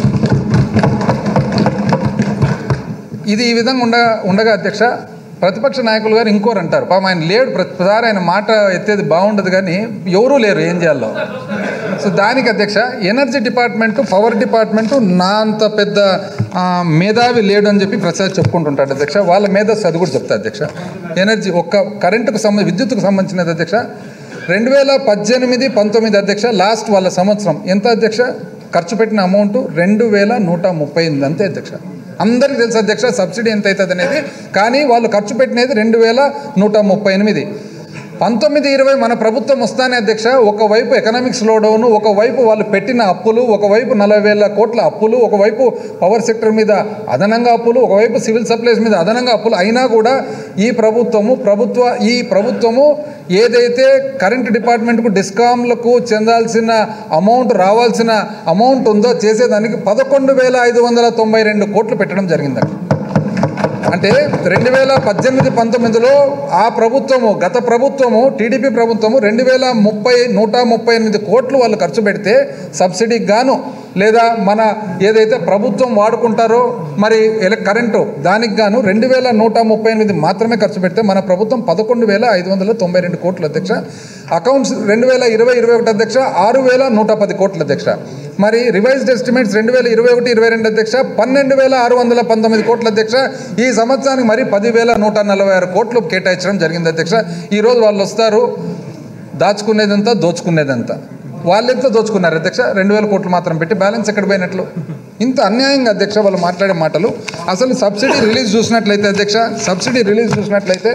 ఇది ఈ విధంగా ఉండ ఉండగా అధ్యక్ష ప్రతిపక్ష నాయకులు గారు ఇంకోరు అంటారు పాపం ఆయన లేడు ప్రతిసారి ఆయన మాట ఎత్తేది బాగుండదు కానీ ఎవరూ లేరు ఏం చేయాలో సో దానికి అధ్యక్ష ఎనర్జీ డిపార్ట్మెంటు పవర్ డిపార్ట్మెంటు నా అంత పెద్ద ఆ, మేధావి లేడు అని చెప్పి ప్రసాద్ చెప్పుకుంటుంటాడు అధ్యక్ష వాళ్ళ మేధస్సు అది కూడా చెప్తా అధ్యక్ష ఎనర్జీ ఒక్క కరెంటుకు సంబంధ విద్యుత్తుకు సంబంధించినది అధ్యక్ష రెండు వేల పద్దెనిమిది పంతొమ్మిది అధ్యక్ష లాస్ట్ వాళ్ళ సంవత్సరం ఎంత అధ్యక్ష ఖర్చు పెట్టిన అమౌంట్ రెండు వేల నూట ముప్పై ఎనిమిది అంతే అధ్యక్ష అందరికీ తెలుసు అధ్యక్ష సబ్సిడీ ఎంత అవుతుంది అనేది కానీ వాళ్ళు ఖర్చు పెట్టినది రెండు వేల నూట ముప్పై ఎనిమిది పంతొమ్మిది ఇరవై మన ప్రభుత్వం వస్తానే అధ్యక్ష ఒకవైపు ఎకనామిక్ స్లోడౌన్ ఒకవైపు వాళ్ళు పెట్టిన అప్పులు ఒకవైపు నలభై వేల కోట్ల అప్పులు ఒకవైపు పవర్ సెక్టర్ మీద అదనంగా అప్పులు ఒకవైపు సివిల్ సప్లైస్ మీద అదనంగా అప్పులు అయినా కూడా ఈ ప్రభుత్వము ప్రభుత్వ ఈ ప్రభుత్వము ఏదైతే కరెంట్ డిపార్ట్మెంట్కు డిస్కామ్లకు చెందాల్సిన అమౌంట్ రావాల్సిన అమౌంట్ ఉందో చేసేదానికి పదకొండు వేల ఐదు వందల తొంభై రెండు కోట్లు పెట్టడం జరిగిందండి అంటే రెండు వేల పద్దెనిమిది పంతొమ్మిదిలో ఆ ప్రభుత్వము గత ప్రభుత్వము టీడీపీ ప్రభుత్వము రెండు వేల ముప్పై నూట ముప్పై ఎనిమిది కోట్లు వాళ్ళు ఖర్చు పెడితే సబ్సిడీకి గాను లేదా మన ఏదైతే ప్రభుత్వం వాడుకుంటారో మరి ఎల కరెంటు దానికి గాను రెండు వేల నూట ముప్పై ఎనిమిది మాత్రమే ఖర్చు పెడితే మన ప్రభుత్వం పదకొండు వేల ఐదు వందల తొంభై రెండు కోట్లు అధ్యక్ష అకౌంట్స్ రెండు వేల ఇరవై ఇరవై ఒకటి అధ్యక్ష ఆరు వేల నూట పది కోట్ల అధ్యక్ష మరి రివైజ్డ్ ఎస్టిమేట్స్ రెండు వేల ఇరవై ఒకటి ఇరవై రెండు అధ్యక్ష పన్నెండు వేల ఆరు వందల పంతొమ్మిది కోట్ల అధ్యక్ష ఈ సంవత్సరానికి మరి పదివేల నూట నలభై ఆరు కోట్లు కేటాయించడం జరిగింది అధ్యక్ష ఈరోజు వాళ్ళు వస్తారు దాచుకునేదంతా దోచుకునేదంతా వాళ్ళు ఎంత దోచుకున్నారు అధ్యక్ష రెండు వేల కోట్లు మాత్రం పెట్టి బ్యాలెన్స్ ఎక్కడ పోయినట్లు ఇంత అన్యాయంగా అధ్యక్ష వాళ్ళు మాట్లాడే మాటలు అసలు సబ్సిడీ రిలీజ్ చూసినట్లయితే అధ్యక్ష సబ్సిడీ రిలీజ్ చూసినట్లయితే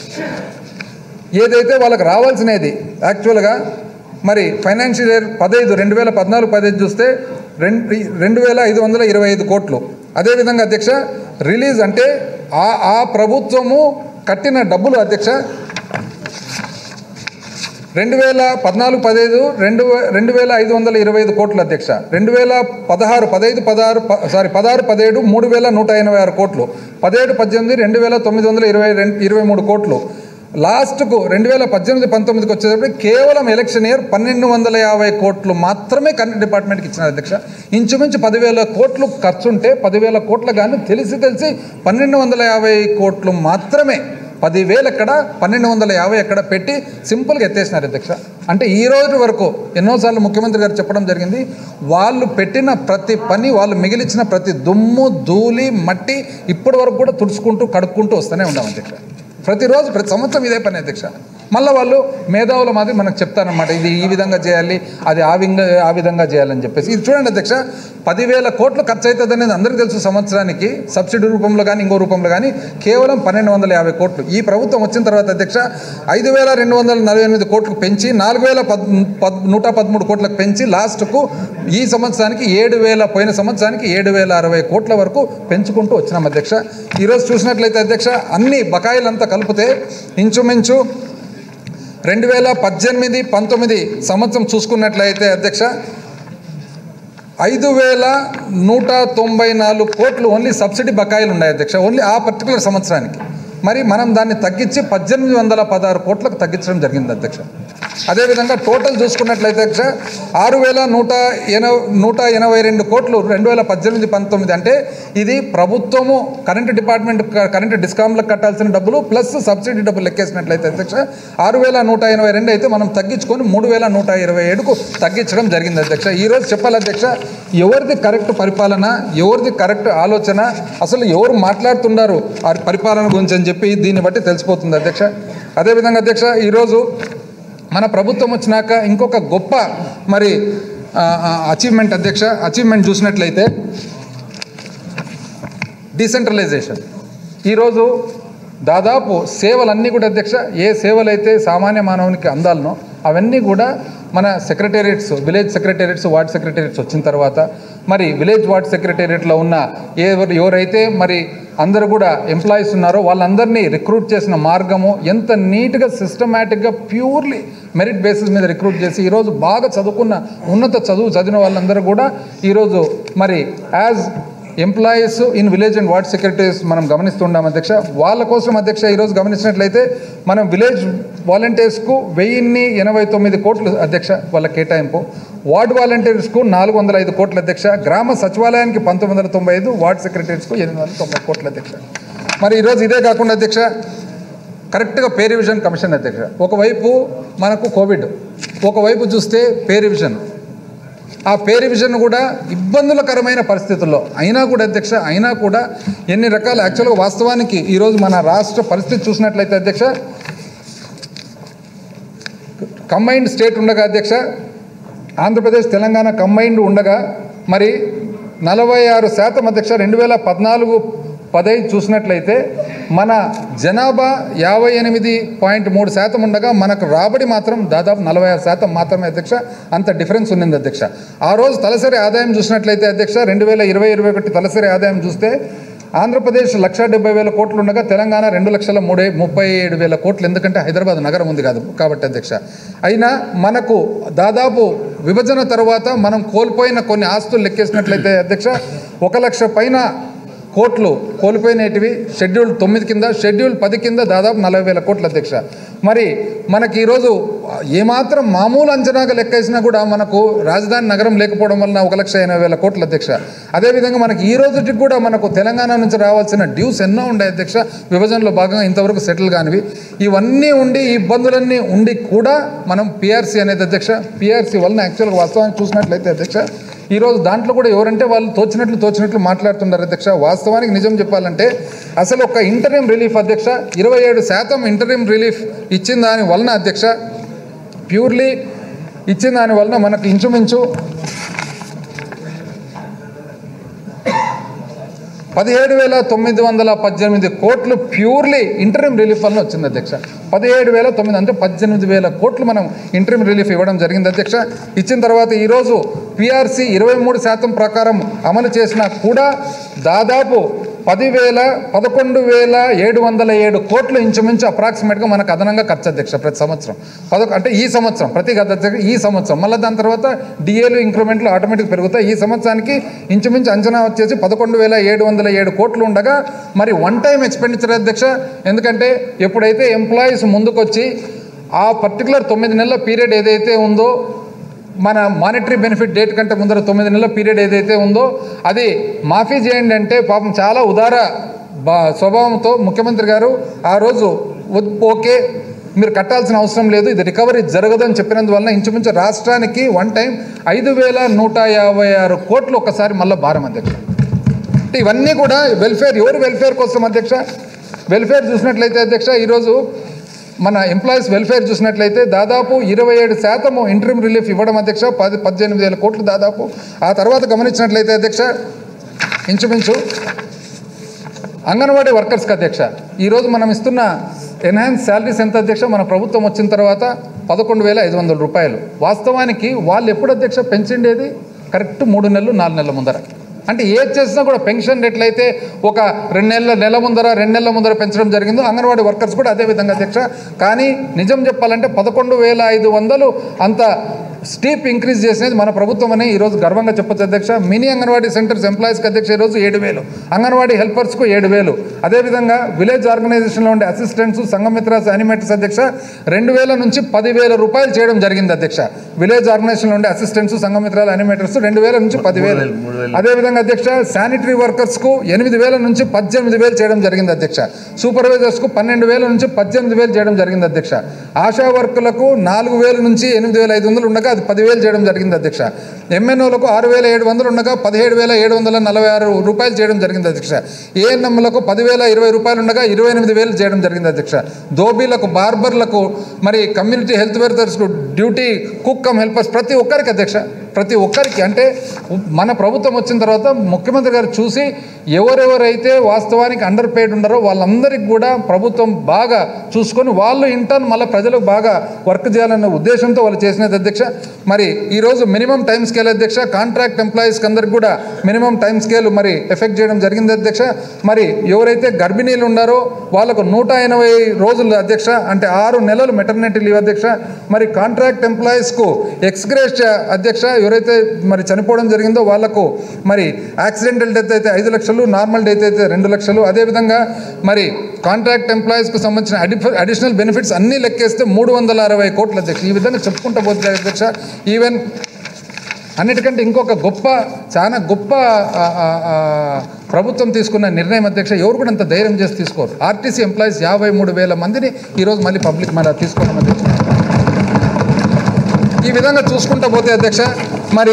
ఏదైతే వాళ్ళకి రావాల్సినది యాక్చువల్గా మరి ఫైనాన్షియల్ ఇయర్ పదహైదు రెండు వేల పద్నాలుగు పదహైదు చూస్తే రెండు రెండు వేల ఐదు వందల ఇరవై ఐదు కోట్లు అదేవిధంగా అధ్యక్ష రిలీజ్ అంటే ఆ ఆ ప్రభుత్వము కట్టిన డబ్బులు అధ్యక్ష రెండు వేల పద్నాలుగు పదహైదు రెండు వే- రెండు వేల ఐదు వందల ఇరవై ఐదు కోట్లు అధ్యక్ష రెండు వేల పదహారు పదహైదు పదహారు ప- సారీ పదహారు పదిహేడు మూడు వేల నూట ఎనభై ఆరు కోట్లు పదిహేడు పద్దెనిమిది రెండు వేల తొమ్మిది వందల ఇరవై రెండు ఇరవై మూడు కోట్లు లాస్ట్కు రెండు వేల పద్దెనిమిది పంతొమ్మిదికి వచ్చేటప్పుడు కేవలం ఎలక్షన్ ఇయర్ పన్నెండు వందల యాభై కోట్లు మాత్రమే కరెంట్ డిపార్ట్మెంట్కి ఇచ్చినారు అధ్యక్ష ఇంచుమించు పదివేల కోట్లు ఖర్చుంటే పదివేల కోట్ల కానీ తెలిసి తెలిసి పన్నెండు వందల యాభై కోట్లు మాత్రమే పదివేలు ఎక్కడ పన్నెండు వందల యాభై ఎక్కడ పెట్టి సింపుల్గా ఎత్తేసినారు అధ్యక్ష అంటే ఈ రోజు వరకు ఎన్నోసార్లు ముఖ్యమంత్రి గారు చెప్పడం జరిగింది వాళ్ళు పెట్టిన ప్రతి పని వాళ్ళు మిగిలిచిన ప్రతి దుమ్ము ధూళి మట్టి ఇప్పటి వరకు కూడా తుడుచుకుంటూ కడుక్కుంటూ వస్తూనే ఉన్నాం అధ్యక్ష ప్రతిరోజు ప్రతి సంవత్సరం ఇదే పని అధ్యక్ష మళ్ళీ వాళ్ళు మేధావుల మాదిరి మనకు చెప్తారనమాట ఇది ఈ విధంగా చేయాలి అది ఆ విధంగా ఆ విధంగా చేయాలని చెప్పేసి ఇది చూడండి అధ్యక్ష పదివేల కోట్లు ఖర్చు అవుతుంది అనేది అందరికీ తెలుసు సంవత్సరానికి సబ్సిడీ రూపంలో కానీ ఇంకో రూపంలో కానీ కేవలం పన్నెండు వందల యాభై కోట్లు ఈ ప్రభుత్వం వచ్చిన తర్వాత అధ్యక్ష ఐదు వేల రెండు వందల నలభై ఎనిమిది కోట్లకు పెంచి నాలుగు వేల పద్ పద్ నూట పదమూడు కోట్లకు పెంచి లాస్ట్కు ఈ సంవత్సరానికి ఏడు వేల పోయిన సంవత్సరానికి ఏడు వేల అరవై కోట్ల వరకు పెంచుకుంటూ వచ్చినాం అధ్యక్ష ఈరోజు చూసినట్లయితే అధ్యక్ష అన్ని బకాయిలంతా కలిపితే ఇంచుమించు రెండు వేల పద్దెనిమిది పంతొమ్మిది సంవత్సరం చూసుకున్నట్లయితే అధ్యక్ష ఐదు వేల నూట తొంభై నాలుగు కోట్లు ఓన్లీ సబ్సిడీ బకాయిలు ఉన్నాయి అధ్యక్ష ఓన్లీ ఆ పర్టికులర్ సంవత్సరానికి మరి మనం దాన్ని తగ్గించి పద్దెనిమిది వందల పదహారు కోట్లకు తగ్గించడం జరిగింది అధ్యక్ష అదేవిధంగా టోటల్ చూసుకున్నట్లయితే అధ్యక్ష ఆరు వేల నూట ఎనభై నూట ఎనభై రెండు కోట్లు రెండు వేల పద్దెనిమిది పంతొమ్మిది అంటే ఇది ప్రభుత్వము కరెంటు డిపార్ట్మెంట్ క- కరెంటు డిస్కామ్లకు కట్టాల్సిన డబ్బులు ప్లస్ సబ్సిడీ డబ్బులు లెక్కేసినట్లయితే అధ్యక్ష ఆరు వేల నూట ఎనభై రెండు అయితే మనం తగ్గించుకొని మూడు వేల నూట ఇరవై ఏడుకు తగ్గించడం జరిగింది అధ్యక్ష ఈరోజు చెప్పాలి అధ్యక్ష ఎవరిది కరెక్ట్ పరిపాలన ఎవరిది కరెక్ట్ ఆలోచన అసలు ఎవరు మాట్లాడుతున్నారు ఆ పరిపాలన గురించి అని చెప్పి దీన్ని బట్టి తెలిసిపోతుంది అధ్యక్ష అదేవిధంగా అధ్యక్ష ఈరోజు మన ప్రభుత్వం వచ్చినాక ఇంకొక గొప్ప మరి అచీవ్మెంట్ అధ్యక్ష అచీవ్మెంట్ చూసినట్లయితే డీసెంట్రలైజేషన్ ఈరోజు దాదాపు సేవలన్నీ కూడా అధ్యక్ష ఏ సేవలైతే సామాన్య మానవునికి అందాలనో అవన్నీ కూడా మన secretariats village secretariats ward secretariats వచ్చిన తర్వాత మరి విలేజ్ వార్డ్ సెక్రటేరియట్లో ఉన్న ఎవరు ఎవరైతే మరి అందరూ కూడా ఎంప్లాయీస్ ఉన్నారో వాళ్ళందరినీ రిక్రూట్ చేసిన మార్గము ఎంత నీట్గా సిస్టమేటిక్గా ప్యూర్లీ మెరిట్ బేసిస్ మీద రిక్రూట్ చేసి ఈరోజు బాగా చదువుకున్న ఉన్నత చదువు చదివిన వాళ్ళందరూ కూడా ఈరోజు మరి as employees in village and ward secretaries మనం గమనిస్తుంటాం అధ్యక్ష వాళ్ళ కోసం అధ్యక్ష ఈరోజు గమనించినట్లయితే మనం విలేజ్ వాలంటీర్స్కు వెయ్యిన్ని ఎనభై తొమ్మిది కోట్లు అధ్యక్ష వాళ్ళ కేటాయింపు వార్డ్ వాలంటీర్స్కు నాలుగు వందల ఐదు కోట్ల అధ్యక్ష గ్రామ సచివాలయానికి పంతొమ్మిది వందల తొంభై ఐదు వార్డ్ సెక్రటరీస్కు ఎనిమిది వందల తొంభై కోట్ల అధ్యక్ష మరి ఈరోజు ఇదే కాకుండా అధ్యక్ష కరెక్ట్గా పే రివిజన్ కమిషన్ అధ్యక్ష ఒకవైపు మనకు కోవిడ్ ఒకవైపు చూస్తే పే రివిజన్ ఆ పే రివిజన్ కూడా ఇబ్బందులకరమైన పరిస్థితుల్లో అయినా కూడా అధ్యక్ష అయినా కూడా ఎన్ని రకాల యాక్చువల్గా వాస్తవానికి ఈరోజు మన రాష్ట్ర పరిస్థితి చూసినట్లయితే అధ్యక్ష కంబైన్డ్ స్టేట్ ఉండగా అధ్యక్ష ఆంధ్రప్రదేశ్ తెలంగాణ కంబైన్డ్ ఉండగా మరి నలభై ఆరు శాతం అధ్యక్ష రెండు వేల పద్నాలుగు పదహైదు చూసినట్లయితే మన జనాభా యాభై ఎనిమిది పాయింట్ మూడు శాతం ఉండగా మనకు రాబడి మాత్రం దాదాపు నలభై ఆరు శాతం మాత్రమే అధ్యక్ష అంత డిఫరెన్స్ ఉన్నింది అధ్యక్ష ఆ రోజు తలసరి ఆదాయం చూసినట్లయితే అధ్యక్ష రెండు వేల ఇరవై ఇరవై ఒకటి తలసరి ఆదాయం చూస్తే ఆంధ్రప్రదేశ్ లక్ష డెబ్బై వేల కోట్లు ఉండగా తెలంగాణ రెండు లక్షల మూడే ముప్పై ఏడు వేల కోట్లు ఎందుకంటే హైదరాబాద్ నగరం ఉంది కాదు కాబట్టి అధ్యక్ష అయినా మనకు దాదాపు విభజన తర్వాత మనం కోల్పోయిన కొన్ని ఆస్తులు లెక్కేసినట్లయితే అధ్యక్ష ఒక లక్ష పైన కోట్లు కోల్పోయినటివి షెడ్యూల్ తొమ్మిది కింద షెడ్యూల్ పది కింద దాదాపు నలభై వేల కోట్ల అధ్యక్ష మరి మనకి ఈరోజు ఏమాత్రం మామూలు అంచనాగా లెక్కేసినా కూడా మనకు రాజధాని నగరం లేకపోవడం వలన ఒక లక్ష ఎనభై వేల కోట్ల అధ్యక్ష అదేవిధంగా మనకి ఈ రోజుకి కూడా మనకు తెలంగాణ నుంచి రావాల్సిన డ్యూస్ ఎన్నో ఉండే అధ్యక్ష విభజనలో భాగంగా ఇంతవరకు సెటిల్ కానివి ఇవన్నీ ఉండి ఈ ఇబ్బందులన్నీ ఉండి కూడా మనం పిఆర్సీ అనేది అధ్యక్ష పిఆర్సీ వలన యాక్చువల్గా వాస్తవానికి చూసినట్లయితే అధ్యక్ష ఈరోజు దాంట్లో కూడా ఎవరంటే వాళ్ళు తోచినట్లు తోచినట్లు మాట్లాడుతున్నారు అధ్యక్ష వాస్తవానికి నిజం చెప్పాలంటే అసలు ఒక ఇంటర్యం రిలీఫ్ అధ్యక్ష ఇరవై ఏడు శాతం ఇంటర్యం రిలీఫ్ ఇచ్చిన దాని వలన అధ్యక్ష ప్యూర్లీ ఇచ్చిన దాని వలన మనకు ఇంచుమించు పదిహేడు వేల తొమ్మిది వందల పద్దెనిమిది కోట్లు ప్యూర్లీ ఇంటర్మ్ రిలీఫ్ వల్ల వచ్చింది అధ్యక్ష పదిహేడు వేల తొమ్మిది అంటే పద్దెనిమిది వేల కోట్లు మనం ఇంటర్మ్ రిలీఫ్ ఇవ్వడం జరిగింది అధ్యక్ష ఇచ్చిన తర్వాత ఈరోజు పిఆర్సీ ఇరవై మూడు శాతం ప్రకారం అమలు చేసినా కూడా దాదాపు పదివేల పదకొండు వేల ఏడు వందల ఏడు కోట్లు ఇంచుమించు అప్రాక్సిమేట్గా మనకు అదనంగా ఖర్చు అధ్యక్ష ప్రతి సంవత్సరం పదకొ అంటే ఈ సంవత్సరం ప్రతి గత అధ్యక్ష ఈ సంవత్సరం మళ్ళీ దాని తర్వాత డిఏలు ఇంక్రిమెంట్లు ఆటోమేటిక్ పెరుగుతాయి ఈ సంవత్సరానికి ఇంచుమించు అంచనా వచ్చేసి పదకొండు వేల ఏడు వందల ఏడు కోట్లు ఉండగా మరి వన్ టైం ఎక్స్పెండిచర్ అధ్యక్ష ఎందుకంటే ఎప్పుడైతే ఎంప్లాయీస్ ముందుకొచ్చి ఆ పర్టికులర్ తొమ్మిది నెలల పీరియడ్ ఏదైతే ఉందో మన మానిటరీ బెనిఫిట్ డేట్ కంటే ముందర తొమ్మిది నెలల పీరియడ్ ఏదైతే ఉందో అది మాఫీ చేయండి అంటే పాపం చాలా ఉదార బా స్వభావంతో ముఖ్యమంత్రి గారు ఆ రోజు వద్- ఓకే మీరు కట్టాల్సిన అవసరం లేదు ఇది రికవరీ జరగదు అని చెప్పినందువల్ల ఇంచుమించు రాష్ట్రానికి వన్ టైం ఐదు వేల నూట యాభై ఆరు కోట్లు ఒకసారి మళ్ళీ భారం అధ్యక్ష అంటే ఇవన్నీ కూడా వెల్ఫేర్ ఎవరు వెల్ఫేర్ కోసం అధ్యక్ష వెల్ఫేర్ చూసినట్లయితే అధ్యక్ష ఈరోజు మన ఎంప్లాయీస్ వెల్ఫేర్ చూసినట్లయితే దాదాపు ఇరవై ఏడు శాతము ఇంటర్మ్ రిలీఫ్ ఇవ్వడం అధ్యక్ష పది పద్దెనిమిది వేల కోట్లు దాదాపు ఆ తర్వాత గమనించినట్లయితే అధ్యక్ష ఇంచుమించు అంగన్వాడీ వర్కర్స్కి అధ్యక్ష ఈరోజు మనం ఇస్తున్న ఎన్హాన్స్ శాలరీస్ ఎంత అధ్యక్ష మన ప్రభుత్వం వచ్చిన తర్వాత పదకొండు వేల ఐదు వందల రూపాయలు వాస్తవానికి వాళ్ళు ఎప్పుడు అధ్యక్ష పెంచిండేది కరెక్ట్ మూడు నెలలు నాలుగు నెలల ముందర అంటే ఏది చేసినా కూడా పెన్షన్ రేట్లయితే ఒక రెండు నెలల నెల ముందర రెండు నెలల ముందర పెంచడం జరిగిందో అంగన్వాడీ వర్కర్స్ కూడా అదే విధంగా అధ్యక్ష కానీ నిజం చెప్పాలంటే పదకొండు వేల ఐదు వందలు అంత స్టీప్ ఇంక్రీజ్ చేసినది మన ప్రభుత్వం అని ఈరోజు గర్వంగా చెప్పొచ్చు అధ్యక్ష మినీ అంగన్వాడీ సెంటర్స్ ఎంప్లాయీస్కి అధ్యక్ష ఈరోజు ఏడు వేలు అంగన్వాడీ హెల్పర్స్కు ఏడు వేలు అదేవిధంగా విలేజ్ ఆర్గనైజేషన్లో ఉండే అసిస్టెంట్స్ సంఘమిత్రాస్ యానిమేటర్స్ అధ్యక్ష రెండు వేల నుంచి పదివేల రూపాయలు చేయడం జరిగింది అధ్యక్ష విలేజ్ ఆర్గనైజేషన్లో ఉండే అసిస్టెంట్స్ సంఘమిత్రాలు యానిమేటర్స్ రెండు వేల నుంచి పదివేలు అదేవిధంగా అధ్యక్ష శానిటరీ వర్కర్స్కు ఎనిమిది వేల నుంచి పద్దెనిమిది వేలు చేయడం జరిగింది అధ్యక్ష సూపర్వైజర్స్కు పన్నెండు వేల నుంచి పద్దెనిమిది వేలు చేయడం జరిగింది అధ్యక్ష ఆశా వర్కులకు నాలుగు వేల నుంచి ఎనిమిది వేల ఐదు వందలు ఉండగా అది పదివేలు చేయడం జరిగింది అధ్యక్ష ఎంఎన్ఓలకు ఆరు వేల ఏడు వందలు ఉండగా పదిహేడు వేల ఏడు వందల నలభై ఆరు రూపాయలు చేయడం జరిగింది అధ్యక్ష ఏఎన్ఎంలకు పదివేల ఇరవై రూపాయలు ఉండగా ఇరవై ఎనిమిది వేలు చేయడం జరిగింది అధ్యక్ష దోబీలకు బార్బర్లకు మరి కమ్యూనిటీ హెల్త్ వర్కర్స్కు డ్యూటీ కుక్ కమ్ హెల్పర్స్ ప్రతి ఒక్కరికి అధ్యక్ష ప్రతి ఒక్కరికి అంటే మన ప్రభుత్వం వచ్చిన తర్వాత ముఖ్యమంత్రి గారు చూసి ఎవరెవరైతే వాస్తవానికి అండర్ పేడ్ ఉన్నారో వాళ్ళందరికీ కూడా ప్రభుత్వం బాగా చూసుకొని వాళ్ళు ఇంటర్న్ మళ్ళీ ప్రజలకు బాగా వర్క్ చేయాలన్న ఉద్దేశంతో వాళ్ళు చేసినది అధ్యక్ష మరి ఈరోజు మినిమం టైం స్కేల్ అధ్యక్ష కాంట్రాక్ట్ ఎంప్లాయీస్కి అందరికి కూడా మినిమం టైం స్కేల్ మరి ఎఫెక్ట్ చేయడం జరిగింది అధ్యక్ష మరి ఎవరైతే గర్భిణీలు ఉన్నారో వాళ్ళకు నూట ఎనభై రోజులు అధ్యక్ష అంటే ఆరు నెలలు మెటర్నిటీ లీవ్ అధ్యక్ష మరి కాంట్రాక్ట్ ఎంప్లాయీస్కు ఎక్స్గ్రేస్ అధ్యక్ష ఎవరైతే మరి చనిపోవడం జరిగిందో వాళ్ళకు మరి యాక్సిడెంటల్ డెత్ అయితే ఐదు లక్షలు నార్మల్ డెత్ అయితే రెండు లక్షలు అదేవిధంగా మరి కాంట్రాక్ట్ ఎంప్లాయీస్కు సంబంధించిన అడి అడిషనల్ బెనిఫిట్స్ అన్నీ లెక్కేస్తే మూడు వందల అరవై కోట్ల అధ్యక్ష ఈ విధంగా చెప్పుకుంటూ పోతే అధ్యక్ష ఈవెన్ అన్నిటికంటే ఇంకొక గొప్ప చాలా గొప్ప ఆ, ఆ, ఆ, ప్రభుత్వం తీసుకున్న నిర్ణయం అధ్యక్ష ఎవరు కూడా అంత ధైర్యం చేసి తీసుకోరు ఆర్టీసీ ఎంప్లాయీస్ యాభై మూడు వేల మందిని ఈరోజు మళ్ళీ పబ్లిక్ మళ్ళీ తీసుకోవడం అధ్యక్ష ఈ విధంగా చూసుకుంటూ పోతే అధ్యక్ష మరి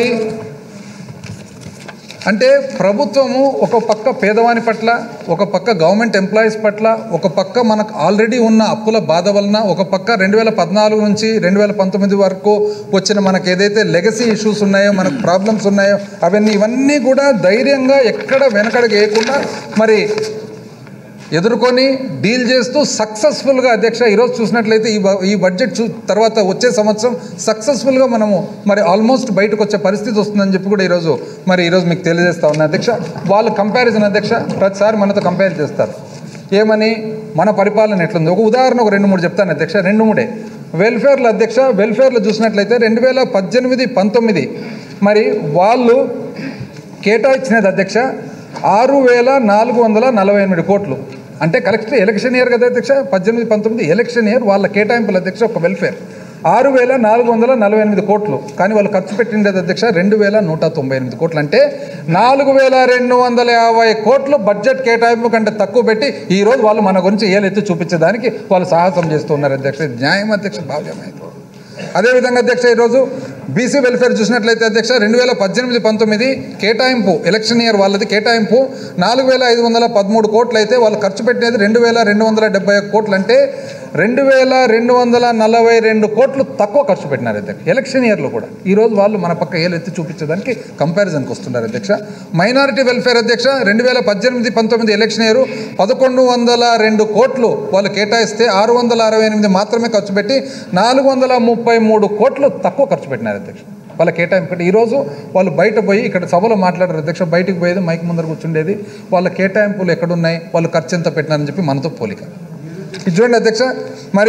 అంటే ప్రభుత్వము ఒక పక్క పేదవాని పట్ల ఒక పక్క గవర్నమెంట్ ఎంప్లాయీస్ పట్ల ఒక పక్క మనకు ఆల్రెడీ ఉన్న అప్పుల బాధ వలన ఒక పక్క రెండు వేల పద్నాలుగు నుంచి రెండు వేల పంతొమ్మిది వరకు వచ్చిన మనకు ఏదైతే లెగసీ ఇష్యూస్ ఉన్నాయో మనకు ప్రాబ్లమ్స్ ఉన్నాయో అవన్నీ ఇవన్నీ కూడా ధైర్యంగా ఎక్కడ వెనకడగేయకుండా మరి ఎదుర్కొని డీల్ చేస్తూ సక్సెస్ఫుల్గా అధ్యక్ష ఈరోజు చూసినట్లయితే ఈ బ- ఈ బడ్జెట్ చూ తర్వాత వచ్చే సంవత్సరం సక్సెస్ఫుల్గా మనము మరి ఆల్మోస్ట్ బయటకు వచ్చే పరిస్థితి వస్తుందని చెప్పి కూడా ఈరోజు మరి ఈరోజు మీకు తెలియజేస్తా ఉన్నా అధ్యక్ష వాళ్ళు కంపారిజన్ అధ్యక్ష ప్రతిసారి మనతో కంపేర్ చేస్తారు ఏమని మన పరిపాలన ఎట్లుంది ఒక ఉదాహరణ ఒక రెండు మూడు చెప్తాను అధ్యక్ష రెండు మూడే వెల్ఫేర్లో అధ్యక్ష వెల్ఫేర్లో చూసినట్లయితే రెండు వేల పద్దెనిమిది పంతొమ్మిది మరి వాళ్ళు కేటాయించినది అధ్యక్ష ఆరు వేల నాలుగు వందల నలభై ఎనిమిది కోట్లు అంటే కలెక్ట్ ఎలక్షన్ ఇయర్ కదా అధ్యక్ష పద్దెనిమిది పంతొమ్మిది ఎలక్షన్ ఇయర్ వాళ్ళ కేటాయింపుల అధ్యక్ష ఒక వెల్ఫేర్ ఆరు వేల నాలుగు వందల నలభై ఎనిమిది కోట్లు కానీ వాళ్ళు ఖర్చు పెట్టిండేది అధ్యక్ష రెండు వేల నూట తొంభై ఎనిమిది కోట్లు అంటే నాలుగు వేల రెండు వందల యాభై కోట్లు బడ్జెట్ కేటాయింపు కంటే తక్కువ పెట్టి ఈ రోజు వాళ్ళు మన గురించి ఏలెత్తి చూపించడానికి వాళ్ళు సాహసం చేస్తున్నారు అధ్యక్ష ఇది న్యాయం అధ్యక్ష భావ్యమైంది అదేవిధంగా అధ్యక్ష ఈరోజు బీసీ వెల్ఫేర్ చూసినట్లయితే అధ్యక్ష రెండు వేల పద్దెనిమిది పంతొమ్మిది కేటాయింపు ఎలక్షన్ ఇయర్ వాళ్ళది కేటాయింపు నాలుగు వేల ఐదు వందల పదమూడు కోట్లు అయితే వాళ్ళు ఖర్చు పెట్టినది రెండు వేల రెండు వందల డెబ్బై ఒక్క కోట్లు అంటే రెండు వేల రెండు వందల నలభై రెండు కోట్లు తక్కువ ఖర్చు పెట్టినారు అధ్యక్ష ఎలక్షన్ ఇయర్లో కూడా ఈరోజు వాళ్ళు మన పక్క ఏలు ఎత్తి చూపించడానికి కంపారిజన్కి వస్తున్నారు అధ్యక్ష మైనారిటీ వెల్ఫేర్ అధ్యక్ష రెండు వేల పద్దెనిమిది పంతొమ్మిది ఎలక్షన్ ఇయర్ పదకొండు వందల రెండు కోట్లు వాళ్ళు కేటాయిస్తే ఆరు వందల అరవై ఎనిమిది మాత్రమే ఖర్చు పెట్టి నాలుగు వందల ముప్పై మూడు కోట్లు తక్కువ ఖర్చు పెట్టినారు అధ్యక్ష వాళ్ళ కేటాయింపు కంటే ఈరోజు వాళ్ళు బయట పోయి ఇక్కడ సభలో మాట్లాడారు అధ్యక్ష బయటకు పోయేది మైక్ ముందర కూర్చుండేది వాళ్ళ కేటాయింపులు ఎక్కడున్నాయి వాళ్ళు ఖర్చు ఎంత పెట్టినారని చెప్పి మనతో పోలిక ఇది చూడండి అధ్యక్ష మరి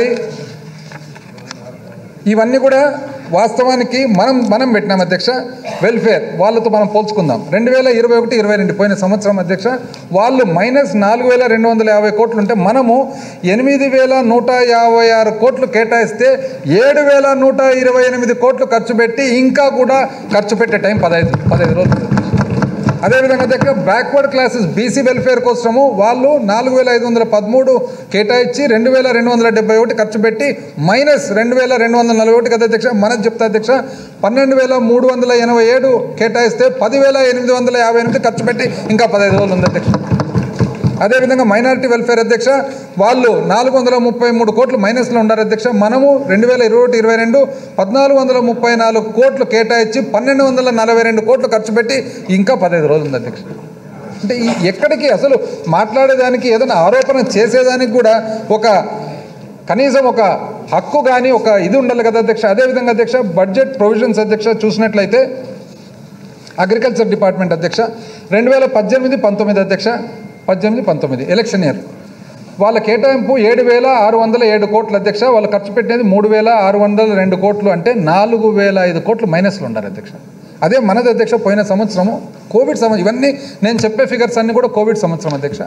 ఇవన్నీ కూడా వాస్తవానికి మనం మనం పెట్టినాం అధ్యక్ష వెల్ఫేర్ వాళ్ళతో మనం పోల్చుకుందాం రెండు వేల ఇరవై ఒకటి ఇరవై రెండు పోయిన సంవత్సరం అధ్యక్ష వాళ్ళు మైనస్ నాలుగు వేల రెండు వందల యాభై కోట్లు ఉంటే మనము ఎనిమిది వేల నూట యాభై ఆరు కోట్లు కేటాయిస్తే ఏడు వేల నూట ఇరవై ఎనిమిది కోట్లు ఖర్చు పెట్టి ఇంకా కూడా ఖర్చు పెట్టే టైం పదహైదు పదహైదు రోజులు అదేవిధంగా దగ్గర బ్యాక్వర్డ్ క్లాసెస్ బీసీ వెల్ఫేర్ కోసము వాళ్ళు నాలుగు వేల ఐదు వందల పదమూడు కేటాయించి రెండు వేల రెండు వందల డెబ్బై ఒకటి ఖర్చు పెట్టి మైనస్ రెండు వేల రెండు వందల నలభై ఒకటి కదా అధ్యక్ష మనది చెప్తా అధ్యక్ష పన్నెండు వేల మూడు వందల ఎనభై ఏడు కేటాయిస్తే పదివేల ఎనిమిది వందల యాభై ఎనిమిది ఖర్చు పెట్టి ఇంకా పదహైదు రోజులు ఉంది అధ్యక్ష అదేవిధంగా మైనారిటీ వెల్ఫేర్ అధ్యక్ష వాళ్ళు నాలుగు వందల ముప్పై మూడు కోట్లు మైనస్లో ఉన్నారు అధ్యక్ష మనము రెండు వేల ఇరవై ఒకటి ఇరవై రెండు పద్నాలుగు వందల ముప్పై నాలుగు కోట్లు కేటాయించి పన్నెండు వందల నలభై రెండు కోట్లు ఖర్చు పెట్టి ఇంకా పదహైదు రోజులు ఉంది అధ్యక్ష అంటే ఈ ఎక్కడికి అసలు మాట్లాడేదానికి ఏదైనా ఆరోపణ చేసేదానికి కూడా ఒక కనీసం ఒక హక్కు కానీ ఒక ఇది ఉండాలి కదా అధ్యక్ష అదేవిధంగా అధ్యక్ష బడ్జెట్ ప్రొవిజన్స్ అధ్యక్ష చూసినట్లయితే అగ్రికల్చర్ డిపార్ట్మెంట్ అధ్యక్ష రెండు వేల పద్దెనిమిది పంతొమ్మిది అధ్యక్ష పద్దెనిమిది పంతొమ్మిది ఎలక్షన్ ఇయర్ వాళ్ళ కేటాయింపు ఏడు వేల ఆరు వందల ఏడు కోట్ల అధ్యక్ష వాళ్ళు ఖర్చు పెట్టేది మూడు వేల ఆరు వందల రెండు కోట్లు అంటే నాలుగు వేల ఐదు కోట్లు మైనస్లో ఉన్నారు అధ్యక్ష అదే మనది అధ్యక్ష పోయిన సంవత్సరము కోవిడ్ సంవత్సరం ఇవన్నీ నేను చెప్పే ఫిగర్స్ అన్నీ కూడా కోవిడ్ సంవత్సరం అధ్యక్ష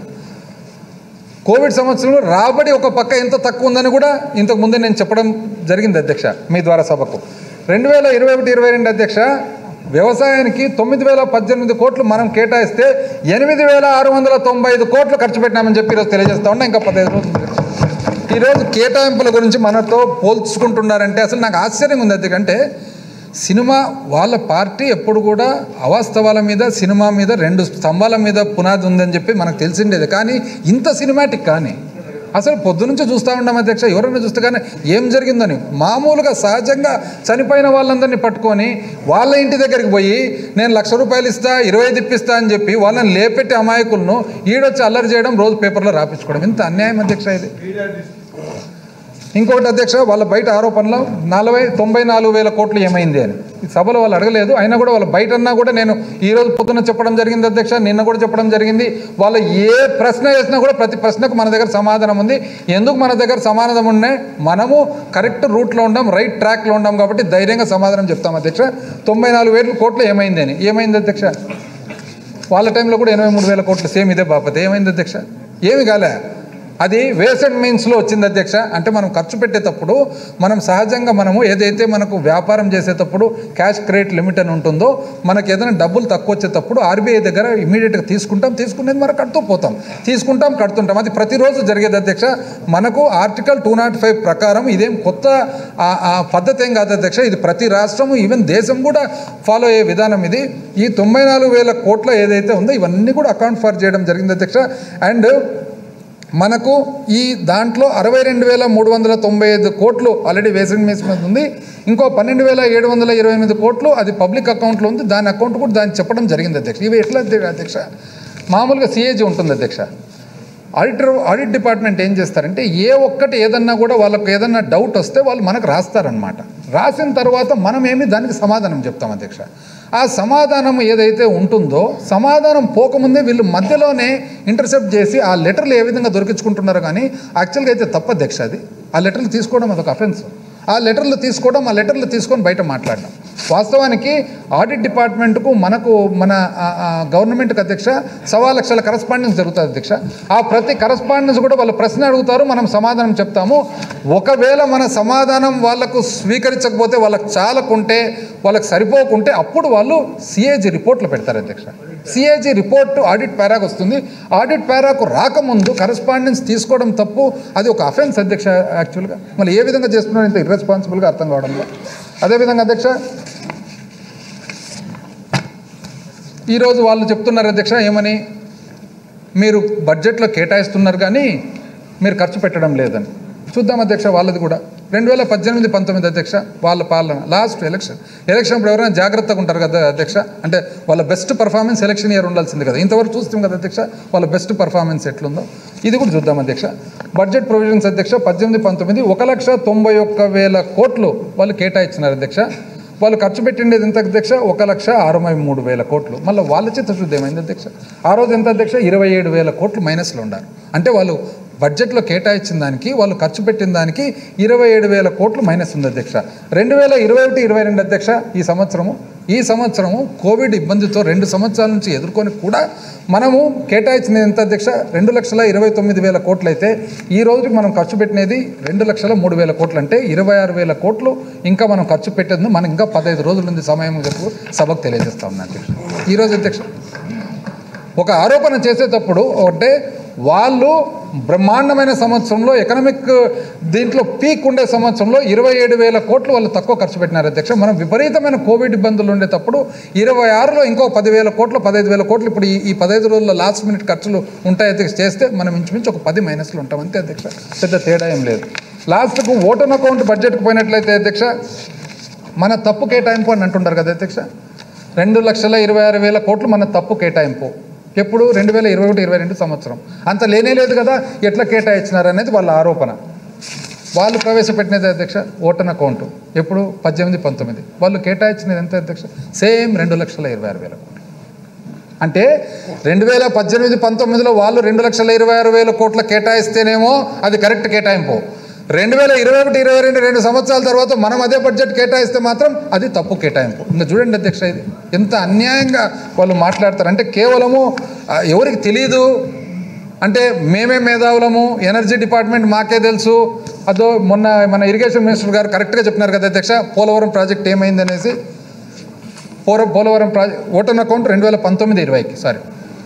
కోవిడ్ సంవత్సరంలో రాబడి ఒక పక్క ఎంత తక్కువ ఉందని కూడా ఇంతకు ముందే నేను చెప్పడం జరిగింది అధ్యక్ష మీ ద్వారా సభకు రెండు వేల ఇరవై ఒకటి ఇరవై రెండు అధ్యక్ష వ్యవసాయానికి తొమ్మిది వేల పద్దెనిమిది కోట్లు మనం కేటాయిస్తే ఎనిమిది వేల ఆరు వందల తొంభై ఐదు కోట్లు ఖర్చు పెట్టినామని చెప్పి ఈరోజు తెలియజేస్తా ఉన్నా ఇంకా పదహైదు రోజులు ఉంది. ఈరోజు కేటాయింపుల గురించి మనతో పోల్చుకుంటున్నారంటే అసలు నాకు ఆశ్చర్యంగా ఉంది ఎందుకంటే సినిమా వాళ్ళ పార్టీ ఎప్పుడు కూడా అవాస్తవాల మీద సినిమా మీద రెండు స్తంభాల మీద పునాది ఉందని చెప్పి మనకు తెలిసిండేది కానీ ఇంత సినిమాటిక్ కానీ అసలు పొద్దునుంచి చూస్తూ ఉంటాం అధ్యక్ష ఎవరైనా చూస్తే కానీ ఏం జరిగిందని మామూలుగా సహజంగా చనిపోయిన వాళ్ళందరినీ పట్టుకొని వాళ్ళ ఇంటి దగ్గరికి పోయి నేను లక్ష రూపాయలు ఇస్తా ఇరవై ఐదు ఇప్పిస్తా అని చెప్పి వాళ్ళని లేపెట్టి అమాయకులను ఈడొచ్చి అల్లరి చేయడం రోజు పేపర్లో రాపించుకోవడం ఇంత అన్యాయం అధ్యక్ష ఇది ఇంకొకటి అధ్యక్ష వాళ్ళ బయట ఆరోపణలో నలభై తొంభై నాలుగు వేల కోట్లు ఏమైంది అని ఈ సభలో వాళ్ళు అడగలేదు అయినా కూడా వాళ్ళ బయట అన్నా కూడా నేను ఈ రోజు పొద్దున్న చెప్పడం జరిగింది అధ్యక్ష నిన్న కూడా చెప్పడం జరిగింది వాళ్ళు ఏ ప్రశ్న వేసినా కూడా ప్రతి ప్రశ్నకు మన దగ్గర సమాధానం ఉంది ఎందుకు మన దగ్గర సమాధానం ఉన్నాయి మనము కరెక్ట్ రూట్లో ఉండాం రైట్ ట్రాక్లో ఉండాం కాబట్టి ధైర్యంగా సమాధానం చెప్తాం అధ్యక్ష తొంభై నాలుగు వేల కోట్లు ఏమైంది అని ఏమైంది అధ్యక్ష వాళ్ళ టైంలో కూడా ఎనభై మూడు వేల కోట్లు సేమ్ ఇదే బాపతే ఏమైంది అధ్యక్ష ఏమి కాలే అది వేస్ అండ్ మీన్స్లో వచ్చింది అధ్యక్ష అంటే మనం ఖర్చు పెట్టేటప్పుడు మనం సహజంగా మనము ఏదైతే మనకు వ్యాపారం చేసేటప్పుడు క్యాష్ క్రెడిట్ లిమిట్ అని ఉంటుందో మనకి ఏదైనా డబ్బులు తక్కువ వచ్చేటప్పుడు ఆర్బీఐ దగ్గర ఇమీడియట్గా తీసుకుంటాం తీసుకునేది మనం కడుతూ పోతాం తీసుకుంటాం కడుతుంటాం అది ప్రతిరోజు జరిగేది అధ్యక్ష మనకు ఆర్టికల్ టూ నాట్ ఫైవ్ ప్రకారం ఇదేం కొత్త ఆ- ఆ పద్ధతి ఏం కాదు అధ్యక్ష ఇది ప్రతి రాష్ట్రము ఈవెన్ దేశం కూడా ఫాలో అయ్యే విధానం ఇది ఈ తొంభై నాలుగు వేల కోట్ల ఏదైతే ఉందో ఇవన్నీ కూడా అకౌంట్ ఫర్ చేయడం జరిగింది అధ్యక్ష అండ్ మనకు ఈ దాంట్లో అరవై రెండు వేల మూడు వందల తొంభై ఐదు కోట్లు ఆల్రెడీ వేసెంట్ మీస్ మీద ఉంది ఇంకో పన్నెండు వేల ఏడు వందల ఇరవై ఎనిమిది కోట్లు అది పబ్లిక్ అకౌంట్లో ఉంది దాని అకౌంట్ కూడా దాన్ని చెప్పడం జరిగింది అధ్యక్ష ఇవి ఎట్లా అధ్య- అధ్యక్ష మామూలుగా సిఏజీ ఉంటుంది అధ్యక్ష ఆడిటర్ ఆడిట్ డిపార్ట్మెంట్ ఏం చేస్తారంటే ఏ ఒక్కటి ఏదన్నా కూడా వాళ్ళకు ఏదన్నా డౌట్ వస్తే వాళ్ళు మనకు రాస్తారనమాట రాసిన తర్వాత మనం ఏమి దానికి సమాధానం చెప్తాం అధ్యక్ష ఆ సమాధానం ఏదైతే ఉంటుందో సమాధానం పోకముందే వీళ్ళు మధ్యలోనే ఇంటర్సెప్ట్ చేసి ఆ లెటర్లు ఏ విధంగా దొరికించుకుంటున్నారో కానీ యాక్చువల్గా అయితే తప్పు అధ్యక్ష అది ఆ లెటర్లు తీసుకోవడం అదొక అఫెన్స్ ఆ లెటర్లు తీసుకోవడం ఆ లెటర్లు తీసుకొని బయట మాట్లాడడం వాస్తవానికి ఆడిట్ డిపార్ట్మెంట్కు మనకు మన ఆ, ఆ, గవర్నమెంట్కి అధ్యక్ష సవా లక్షల కరస్పాండెన్స్ జరుగుతుంది అధ్యక్ష ఆ ప్రతి కరస్పాండెన్స్ కూడా వాళ్ళు ప్రశ్న అడుగుతారు మనం సమాధానం చెప్తాము ఒకవేళ మన సమాధానం వాళ్ళకు స్వీకరించకపోతే వాళ్ళకి చాలకుంటే వాళ్ళకి సరిపోకుంటే అప్పుడు వాళ్ళు సిఏజీ రిపోర్ట్లు పెడతారు అధ్యక్ష సిఏజీ రిపోర్ట్ ఆడిట్ పారాకు వస్తుంది ఆడిట్ పారాకు రాకముందు కరస్పాండెన్స్ తీసుకోవడం తప్పు అది ఒక అఫెన్స్ అధ్యక్ష యాక్చువల్గా మళ్ళీ ఏ విధంగా చేస్తున్నారో ఇంత ఇర్రెస్పాన్సిబుల్గా అర్థం కావడంలో అదేవిధంగా అధ్యక్ష ఈరోజు వాళ్ళు చెప్తున్నారు అధ్యక్ష ఏమని మీరు బడ్జెట్లో కేటాయిస్తున్నారు కానీ మీరు ఖర్చు పెట్టడం లేదని చూద్దాం అధ్యక్ష వాళ్ళది కూడా రెండు వేల పద్దెనిమిది పంతొమ్మిది అధ్యక్ష వాళ్ళ పాలన లాస్ట్ ఎలక్షన్ ఎలక్షన్ అప్పుడు ఎవరైనా జాగ్రత్తగా ఉంటారు కదా అధ్యక్ష అంటే వాళ్ళ బెస్ట్ పర్ఫార్మెన్స్ ఎలక్షన్ ఇయర్ ఉండాల్సింది కదా ఇంతవరకు చూస్తాం కదా అధ్యక్ష వాళ్ళ బెస్ట్ పర్ఫార్మెన్స్ ఎట్లుందో ఇది కూడా చూద్దాం అధ్యక్ష బడ్జెట్ ప్రొవిజన్స్ అధ్యక్ష పద్దెనిమిది పంతొమ్మిది ఒక లక్ష తొంభై ఒక్క వేల కోట్లు వాళ్ళు కేటాయించినారు అధ్యక్ష వాళ్ళు ఖర్చు పెట్టిండేది ఎంత అధ్యక్ష ఒక లక్ష అరవై మూడు వేల కోట్లు మళ్ళీ వాళ్ళ చిత్తశుద్ధి ఏమైంది అధ్యక్ష ఆ రోజు ఎంత అధ్యక్ష ఇరవై ఏడు వేల కోట్లు మైనస్లో ఉన్నారు అంటే వాళ్ళు బడ్జెట్లో కేటాయించిన దానికి వాళ్ళు ఖర్చు పెట్టిన దానికి ఇరవై ఏడు వేల కోట్లు మైనస్ ఉంది అధ్యక్ష రెండు వేల ఇరవై ఒకటి ఇరవై రెండు అధ్యక్ష ఈ సంవత్సరము ఈ సంవత్సరము కోవిడ్ ఇబ్బందితో రెండు సంవత్సరాల నుంచి ఎదుర్కొని కూడా మనము కేటాయించినది ఎంత అధ్యక్ష రెండు లక్షల ఇరవై తొమ్మిది వేల కోట్లు అయితే ఈ రోజుకి మనం ఖర్చు పెట్టినది రెండు లక్షల మూడు వేల కోట్లు అంటే ఇరవై ఆరు వేల కోట్లు ఇంకా మనం ఖర్చు పెట్టేది మనం ఇంకా పదహైదు రోజుల ఉంది సమయం చెప్పు సభకు తెలియజేస్తా ఉన్నాను అధ్యక్ష ఈరోజు అధ్యక్ష ఒక ఆరోపణ చేసేటప్పుడు అంటే వాళ్ళు బ్రహ్మాండమైన సంవత్సరంలో ఎకనామిక్ దీంట్లో పీక్ ఉండే సంవత్సరంలో ఇరవై ఏడు వేల కోట్లు వాళ్ళు తక్కువ ఖర్చు పెట్టినారు అధ్యక్ష మనం విపరీతమైన కోవిడ్ ఇబ్బందులు ఉండేటప్పుడు ఇరవై ఆరులో ఇంకో పదివేల కోట్లు పదహైదు వేల కోట్లు ఇప్పుడు ఈ ఈ పదహైదు రోజుల్లో లాస్ట్ మినిట్ ఖర్చులు ఉంటాయి అధ్యక్ష చేస్తే మనం ఇంచుమించు ఒక పది మైనస్లు ఉంటాం అంతే అధ్యక్ష పెద్ద తేడా ఏం లేదు లాస్ట్కు ఓటన్ అకౌంట్ బడ్జెట్కి పోయినట్లయితే అధ్యక్ష మన తప్పు కేటాయింపు అని అంటుంటారు కదా అధ్యక్ష రెండు లక్షల ఇరవై ఆరు వేల కోట్లు మన తప్పు కేటాయింపు ఎప్పుడు రెండు వేల ఇరవై ఒకటి ఇరవై రెండు సంవత్సరం అంత లేనే లేదు కదా ఎట్లా కేటాయించినారు అనేది వాళ్ళ ఆరోపణ వాళ్ళు ప్రవేశపెట్టినది అధ్యక్ష ఓటన్ అకౌంట్ ఎప్పుడు పద్దెనిమిది పంతొమ్మిది వాళ్ళు కేటాయించినది ఎంత అధ్యక్ష సేమ్ రెండు లక్షల ఇరవై ఆరు వేల కోట్లు అంటే రెండు వేల పద్దెనిమిది పంతొమ్మిదిలో వాళ్ళు రెండు లక్షల ఇరవై ఆరు వేల కోట్ల కేటాయిస్తేనేమో అది కరెక్ట్ కేటాయింపు రెండు వేల ఇరవై ఒకటి ఇరవై రెండు రెండు సంవత్సరాల తర్వాత మనం అదే బడ్జెట్ కేటాయిస్తే మాత్రం అది తప్పు కేటాయింపు ఇంకా చూడండి అధ్యక్ష ఇది ఎంత అన్యాయంగా వాళ్ళు మాట్లాడతారు అంటే కేవలము ఆ, ఎవరికి తెలియదు అంటే మేమే మేధావులము ఎనర్జీ డిపార్ట్మెంట్ మాకే తెలుసు అదో మొన్న మన ఇరిగేషన్ మినిస్టర్ గారు కరెక్ట్గా చెప్పినారు కదా అధ్యక్ష పోలవరం ప్రాజెక్ట్ ఏమైంది అనేసి పోర పోలవరం ప్రాజెక్ట్ ఓటన్ అకౌంట్ రెండు వేల పంతొమ్మిది ఇరవైకి సారీ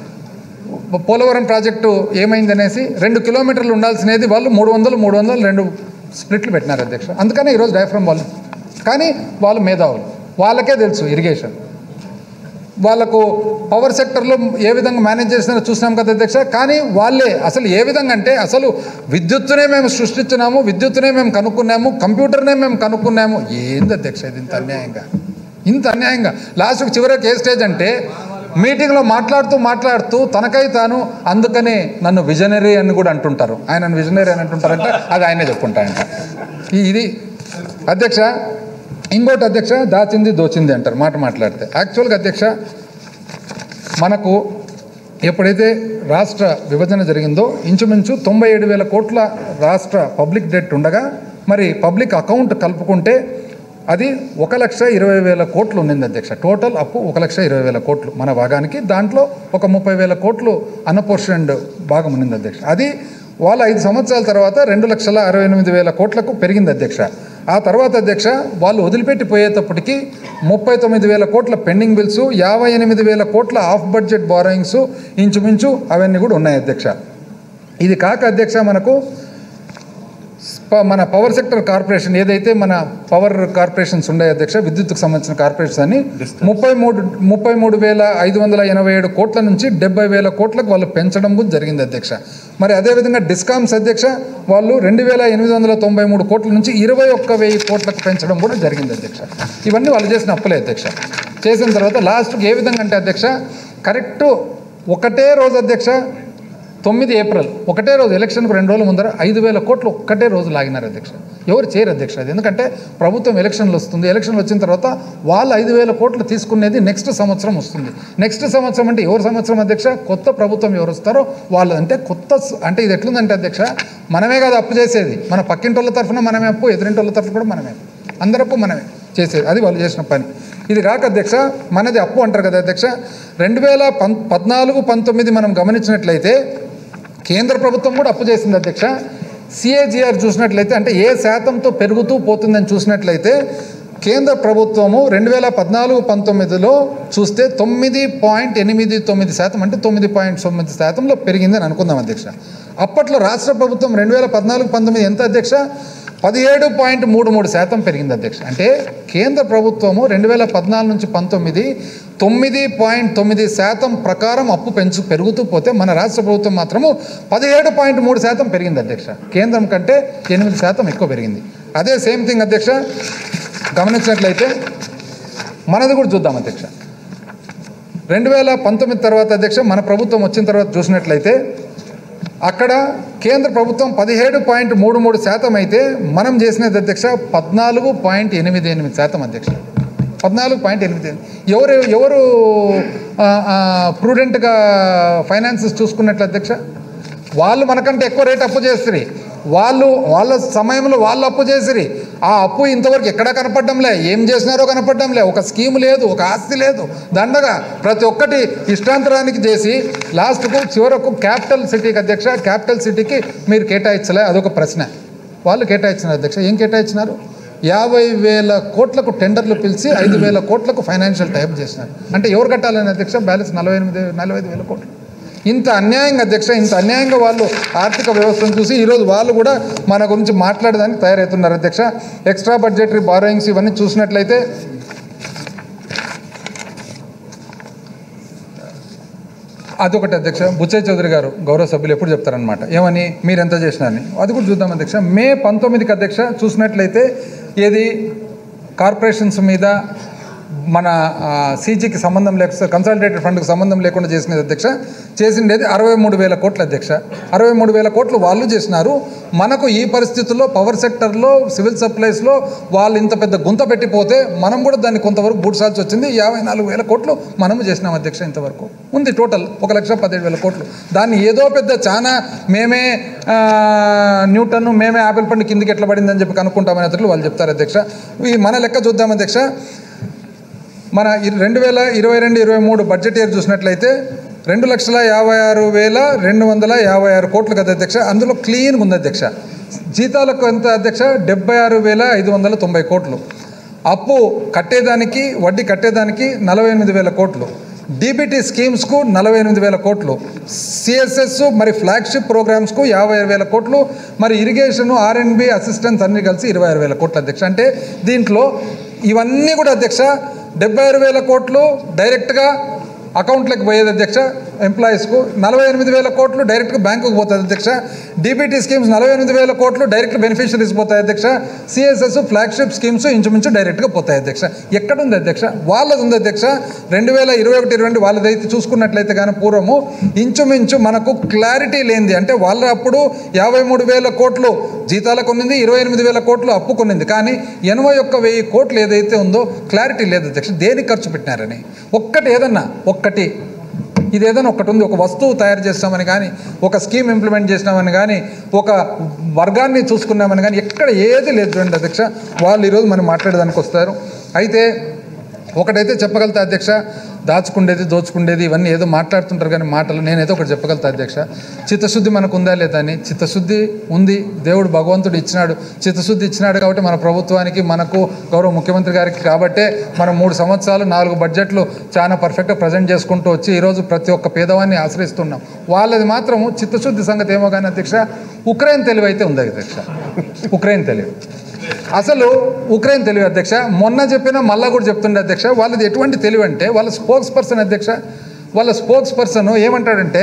పోలవరం ప్రాజెక్టు ఏమైందనేసి రెండు కిలోమీటర్లు ఉండాల్సినది వాళ్ళు మూడు వందలు మూడు వందలు రెండు స్ప్లిట్లు పెట్టినారు అధ్యక్ష అందుకనే ఈరోజు డయాఫ్రమ్ వాళ్ళు కానీ వాళ్ళు మేధావులు వాళ్ళకే తెలుసు ఇరిగేషన్ వాళ్ళకు పవర్ సెక్టర్లో ఏ విధంగా మేనేజ్ చేసినారో చూసినాం కదా అధ్యక్ష కానీ వాళ్ళే అసలు ఏ విధంగా అంటే అసలు విద్యుత్తునే మేము సృష్టించినాము విద్యుత్తునే మేము కనుక్కున్నాము కంప్యూటర్నే మేము కనుక్కున్నాము ఏంది అధ్యక్ష ఇది ఇంత అన్యాయంగా ఇంత అన్యాయంగా లాస్ట్కి చివరికి ఏ స్టేజ్ అంటే మీటింగ్లో మాట్లాడుతూ మాట్లాడుతూ తనకై తాను అందుకనే నన్ను విజనరీ అని కూడా అంటుంటారు ఆయన విజనరీ అని అంటుంటారంటే అది ఆయనే చెప్పుకుంటాయంట ఈ- ఇది అధ్యక్ష ఇంకోటి అధ్యక్ష దాచింది దోచింది అంటారు మాట మాట్లాడితే యాక్చువల్గా అధ్యక్ష మనకు ఎప్పుడైతే రాష్ట్ర విభజన జరిగిందో ఇంచుమించు తొంభై ఏడు వేల కోట్ల రాష్ట్ర పబ్లిక్ డెట్ ఉండగా మరి పబ్లిక్ అకౌంట్ కలుపుకుంటే అది ఒక లక్ష ఇరవై వేల కోట్లు ఉండింది అధ్యక్ష టోటల్ అప్పు ఒక లక్ష ఇరవై వేల కోట్లు మన భాగానికి దాంట్లో ఒక ముప్పై వేల కోట్లు అన్అపోర్షన్డ్ భాగం ఉండింది అధ్యక్ష అది వాళ్ళ ఐదు సంవత్సరాల తర్వాత రెండు లక్షల అరవై ఎనిమిది వేల కోట్లకు పెరిగింది అధ్యక్ష ఆ తర్వాత అధ్యక్ష వాళ్ళు వదిలిపెట్టి పోయేటప్పటికి ముప్పై తొమ్మిది వేల కోట్ల పెండింగ్ బిల్స్ యాభై ఎనిమిది వేల కోట్ల ఆఫ్ బడ్జెట్ బారోయింగ్స్ ఇంచుమించు అవన్నీ కూడా ఉన్నాయి అధ్యక్ష ఇది కాక అధ్యక్ష మనకు ప- మన పవర్ సెక్టర్ కార్పొరేషన్ ఏదైతే మన పవర్ కార్పొరేషన్స్ ఉన్నాయి అధ్యక్ష విద్యుత్కు సంబంధించిన కార్పొరేషన్స్ అని ముప్పై మూడు ముప్పై మూడు వేల ఐదు వందల ఎనభై ఏడు కోట్ల నుంచి డెబ్బై వేల కోట్లకు వాళ్ళు పెంచడం కూడా జరిగింది అధ్యక్ష మరి అదేవిధంగా డిస్కామ్స్ అధ్యక్ష వాళ్ళు రెండు వేల ఎనిమిది వందల తొంభై మూడు కోట్ల నుంచి ఇరవై ఒక్క వెయ్యి కోట్లకు పెంచడం కూడా జరిగింది అధ్యక్ష ఇవన్నీ వాళ్ళు చేసిన అప్పులే అధ్యక్ష చేసిన తర్వాత లాస్ట్కి ఏ విధంగా అంటే అధ్యక్ష కరెక్ట్ ఒకటే రోజు అధ్యక్ష తొమ్మిది ఏప్రిల్ ఒకటే రోజు ఎలక్షన్కు రెండు రోజుల ముందర ఐదు వేల కోట్లు ఒక్కటే రోజు లాగినారు అధ్యక్ష ఎవరు చేయరు అధ్యక్ష అది ఎందుకంటే ప్రభుత్వం ఎలక్షన్లు వస్తుంది ఎలక్షన్లు వచ్చిన తర్వాత వాళ్ళు ఐదు వేల కోట్లు తీసుకునేది నెక్స్ట్ సంవత్సరం వస్తుంది నెక్స్ట్ సంవత్సరం అంటే ఎవరు సంవత్సరం అధ్యక్ష కొత్త ప్రభుత్వం ఎవరు వస్తారో వాళ్ళు అంటే కొత్త స- అంటే ఇది ఎట్లుందంటే అధ్యక్ష మనమే కాదు అప్పు చేసేది మన పక్కింటోళ్ళ తరఫున మనమే అప్పు ఎదురింటోళ్ళ తరఫున కూడా మనమే అందరప్పు మనమే చేసేది అది వాళ్ళు చేసిన పని ఇది కాక అధ్యక్ష మనది అప్పు అంటారు కదా అధ్యక్ష రెండు వేల పం పద్నాలుగు పంతొమ్మిది మనం గమనించినట్లయితే కేంద్ర ప్రభుత్వం కూడా అప్పు చేసింది అధ్యక్ష సిఏజిఆర్ చూసినట్లయితే అంటే ఏ శాతంతో పెరుగుతూ పోతుందని చూసినట్లయితే కేంద్ర ప్రభుత్వము రెండు వేల పద్నాలుగు పంతొమ్మిదిలో చూస్తే తొమ్మిది పాయింట్ ఎనిమిది తొమ్మిది శాతం అంటే తొమ్మిది పాయింట్ తొమ్మిది శాతంలో పెరిగిందని అనుకుందాం అధ్యక్ష అప్పట్లో రాష్ట్ర ప్రభుత్వం రెండు వేల పద్నాలుగు పంతొమ్మిది ఎంత అధ్యక్ష పదిహేడు పాయింట్ మూడు మూడు శాతం పెరిగింది అధ్యక్ష అంటే కేంద్ర ప్రభుత్వము రెండు వేల పద్నాలుగు నుంచి పంతొమ్మిది తొమ్మిది పాయింట్ తొమ్మిది శాతం ప్రకారం అప్పు పెంచు పెరుగుతూ పోతే మన రాష్ట్ర ప్రభుత్వం మాత్రము పదిహేడు పాయింట్ మూడు శాతం పెరిగింది అధ్యక్ష కేంద్రం కంటే ఎనిమిది శాతం ఎక్కువ పెరిగింది అదే సేమ్ థింగ్ అధ్యక్ష గమనించినట్లయితే మనది కూడా చూద్దాం అధ్యక్ష రెండు వేల పంతొమ్మిది తర్వాత అధ్యక్ష మన ప్రభుత్వం వచ్చిన తర్వాత చూసినట్లయితే అక్కడ కేంద్ర ప్రభుత్వం పదిహేడు పాయింట్ మూడు మూడు శాతం అయితే మనం చేసినది అధ్యక్ష పద్నాలుగు పాయింట్ ఎనిమిది ఎనిమిది శాతం అధ్యక్ష పద్నాలుగు పాయింట్ ఎనిమిది ఎవరు ఎవరు ప్రూడెంట్గా ఫైనాన్సెస్ చూసుకున్నట్లు అధ్యక్ష వాళ్ళు మనకంటే ఎక్కువ రేట్ అప్పు చేస్తారు వాళ్ళు వాళ్ళ సమయంలో వాళ్ళు అప్పు చేసిరి ఆ అప్పు ఇంతవరకు ఎక్కడా కనపడడంలే ఏం చేసినారో కనపడడంలే ఒక స్కీమ్ లేదు ఒక ఆస్తి లేదు దండగా ప్రతి ఒక్కటి ఇష్టాంతరానికి చేసి లాస్ట్కు చివరకు క్యాపిటల్ సిటీకి అధ్యక్ష క్యాపిటల్ సిటీకి మీరు కేటాయించలే అదొక ప్రశ్న వాళ్ళు కేటాయించినారు అధ్యక్ష ఏం కేటాయించినారు యాభై వేల కోట్లకు టెండర్లు పిలిచి ఐదు వేల కోట్లకు ఫైనాన్షియల్ టైప్ చేసినారు అంటే ఎవరు కట్టాలని అధ్యక్ష బ్యాలెన్స్ నలభై ఎనిమిది నలభై ఐదు వేల కోట్లు ఇంత అన్యాయంగా అధ్యక్ష ఇంత అన్యాయంగా వాళ్ళు ఆర్థిక వ్యవస్థను చూసి ఈరోజు వాళ్ళు కూడా మన గురించి మాట్లాడడానికి తయారవుతున్నారు అధ్యక్ష ఎక్స్ట్రా బడ్జెటరీ బారోయింగ్స్ ఇవన్నీ చూసినట్లయితే అదొకటి అధ్యక్ష బుచ్చయ్య చౌదరి గారు గౌరవ సభ్యులు ఎప్పుడు చెప్తారనమాట ఏమని మీరు ఎంత చేసినారని అది కూడా చూద్దాం అధ్యక్ష మే పంతొమ్మిదికి అధ్యక్ష చూసినట్లయితే ఏది కార్పొరేషన్స్ మీద మన సీజీకి సంబంధం లేక కన్సాలిడేటెడ్ ఫండ్కి సంబంధం లేకుండా చేసినది అధ్యక్ష చేసిండేది అరవై మూడు వేల కోట్ల అధ్యక్ష అరవై మూడు వేల కోట్లు వాళ్ళు చేసినారు మనకు ఈ పరిస్థితుల్లో పవర్ సెక్టర్లో సివిల్ సప్లైస్లో వాళ్ళు ఇంత పెద్ద గుంత పెట్టిపోతే మనం కూడా దాన్ని కొంతవరకు బూడ్సాల్సి వచ్చింది యాభై నాలుగు వేల కోట్లు మనము చేసినాం అధ్యక్ష ఇంతవరకు ఉంది టోటల్ ఒక లక్ష పదిహేడు వేల కోట్లు దాన్ని ఏదో పెద్ద చాలా మేమే ఆ, న్యూటన్ మేమే ఆపిల్ పండు కిందికి ఎట్లా పడిందని చెప్పి కనుక్కుంటామనే అతట్లు వాళ్ళు చెప్తారు అధ్యక్ష ఈ మన లెక్క చూద్దాం అధ్యక్ష మన ఇ- రెండు వేల ఇరవై రెండు ఇరవై మూడు బడ్జెట్ ఇయర్ చూసినట్లయితే రెండు లక్షల యాభై ఆరు వేల రెండు వందల యాభై ఆరు కోట్లు కదా అధ్యక్ష అందులో క్లీన్గా ఉంది అధ్యక్ష జీతాలకు ఎంత అధ్యక్ష డెబ్బై ఆరు వేల ఐదు వందల తొంభై కోట్లు అప్పు కట్టేదానికి వడ్డీ కట్టేదానికి నలభై ఎనిమిది వేల కోట్లు డీబీటీ స్కీమ్స్కు నలభై ఎనిమిది వేల కోట్లు సిఎస్ఎస్ మరి ఫ్లాగ్షిప్ ప్రోగ్రామ్స్కు యాభై ఆరు వేల కోట్లు మరి ఇరిగేషన్ ఆర్ఎండ్బి అసిస్టెన్స్ అన్ని కలిసి ఇరవై ఆరు వేల కోట్లు అధ్యక్ష అంటే దీంట్లో ఇవన్నీ కూడా అధ్యక్ష డెబ్బై ఆరు వేల కోట్లు డైరెక్ట్గా అకౌంట్లకు పోయేది అధ్యక్ష ఎంప్లాయీస్కు నలభై ఎనిమిది వేల కోట్లు డైరెక్ట్గా బ్యాంకుకు పోతుంది అధ్యక్ష డీబీటీ స్కీమ్స్ నలభై ఎనిమిది వేల కోట్లు డైరెక్ట్ బెనిఫిషరీస్ పోతాయి అధ్యక్ష సిఎస్ఎస్ ఫ్లాగ్షిప్ స్కీమ్స్ ఇంచుమించు డైరెక్ట్గా పోతాయి అధ్యక్ష ఎక్కడుంది అధ్యక్ష వాళ్ళది ఉంది అధ్యక్ష రెండు వేల ఇరవై ఒకటి ఇరవై రెండు వాళ్ళదైతే చూసుకున్నట్లయితే కానీ పూర్వము ఇంచుమించు మనకు క్లారిటీ లేనిది అంటే వాళ్ళ అప్పుడు యాభై మూడు వేల కోట్లు జీతాలకు ఉన్నింది ఇరవై ఎనిమిది వేల కోట్లు అప్పు కొన్నింది కానీ ఎనభై ఒక్క వెయ్యి కోట్లు ఏదైతే ఉందో క్లారిటీ లేదు అధ్యక్ష దేనికి ఖర్చు పెట్టినారని ఒక్కటి ఏదన్నా ఒక్కటి ఇది ఏదైనా ఒకటి ఉంది ఒక వస్తువు తయారు చేస్తామని కానీ ఒక స్కీమ్ ఇంప్లిమెంట్ చేసినామని కానీ ఒక వర్గాన్ని చూసుకున్నామని కానీ ఎక్కడ ఏది లేదు చూడండి అధ్యక్ష వాళ్ళు ఈరోజు మనం మాట్లాడడానికి వస్తారు అయితే ఒకటైతే చెప్పగలుగుతా అధ్యక్ష దాచుకుండేది దోచుకుండేది ఇవన్నీ ఏదో మాట్లాడుతుంటారు కానీ మాటలు నేనైతే ఒకటి చెప్పగలుగుతా అధ్యక్ష చిత్తశుద్ధి మనకు ఉందా లేదా అని చిత్తశుద్ధి ఉంది దేవుడు భగవంతుడు ఇచ్చినాడు చిత్తశుద్ధి ఇచ్చినాడు కాబట్టి మన ప్రభుత్వానికి మనకు గౌరవ ముఖ్యమంత్రి గారికి కాబట్టే మనం మూడు సంవత్సరాలు నాలుగు బడ్జెట్లు చాలా పర్ఫెక్ట్గా ప్రజెంట్ చేసుకుంటూ వచ్చి ఈరోజు ప్రతి ఒక్క పేదవాన్ని ఆశ్రయిస్తున్నాం వాళ్ళది మాత్రము చిత్తశుద్ధి సంగతి ఏమో కానీ అధ్యక్ష ఉక్రెయిన్ తెలివి అయితే ఉంది అధ్యక్ష ఉక్రెయిన్ తెలివి అసలు ఉక్రెయిన్ తెలివి అధ్యక్ష మొన్న చెప్పిన మళ్ళా కూడా చెప్తుండే అధ్యక్ష వాళ్ళది ఎటువంటి తెలివి అంటే వాళ్ళ స్పోక్స్ పర్సన్ అధ్యక్ష వాళ్ళ స్పోక్స్ పర్సన్ ఏమంటాడంటే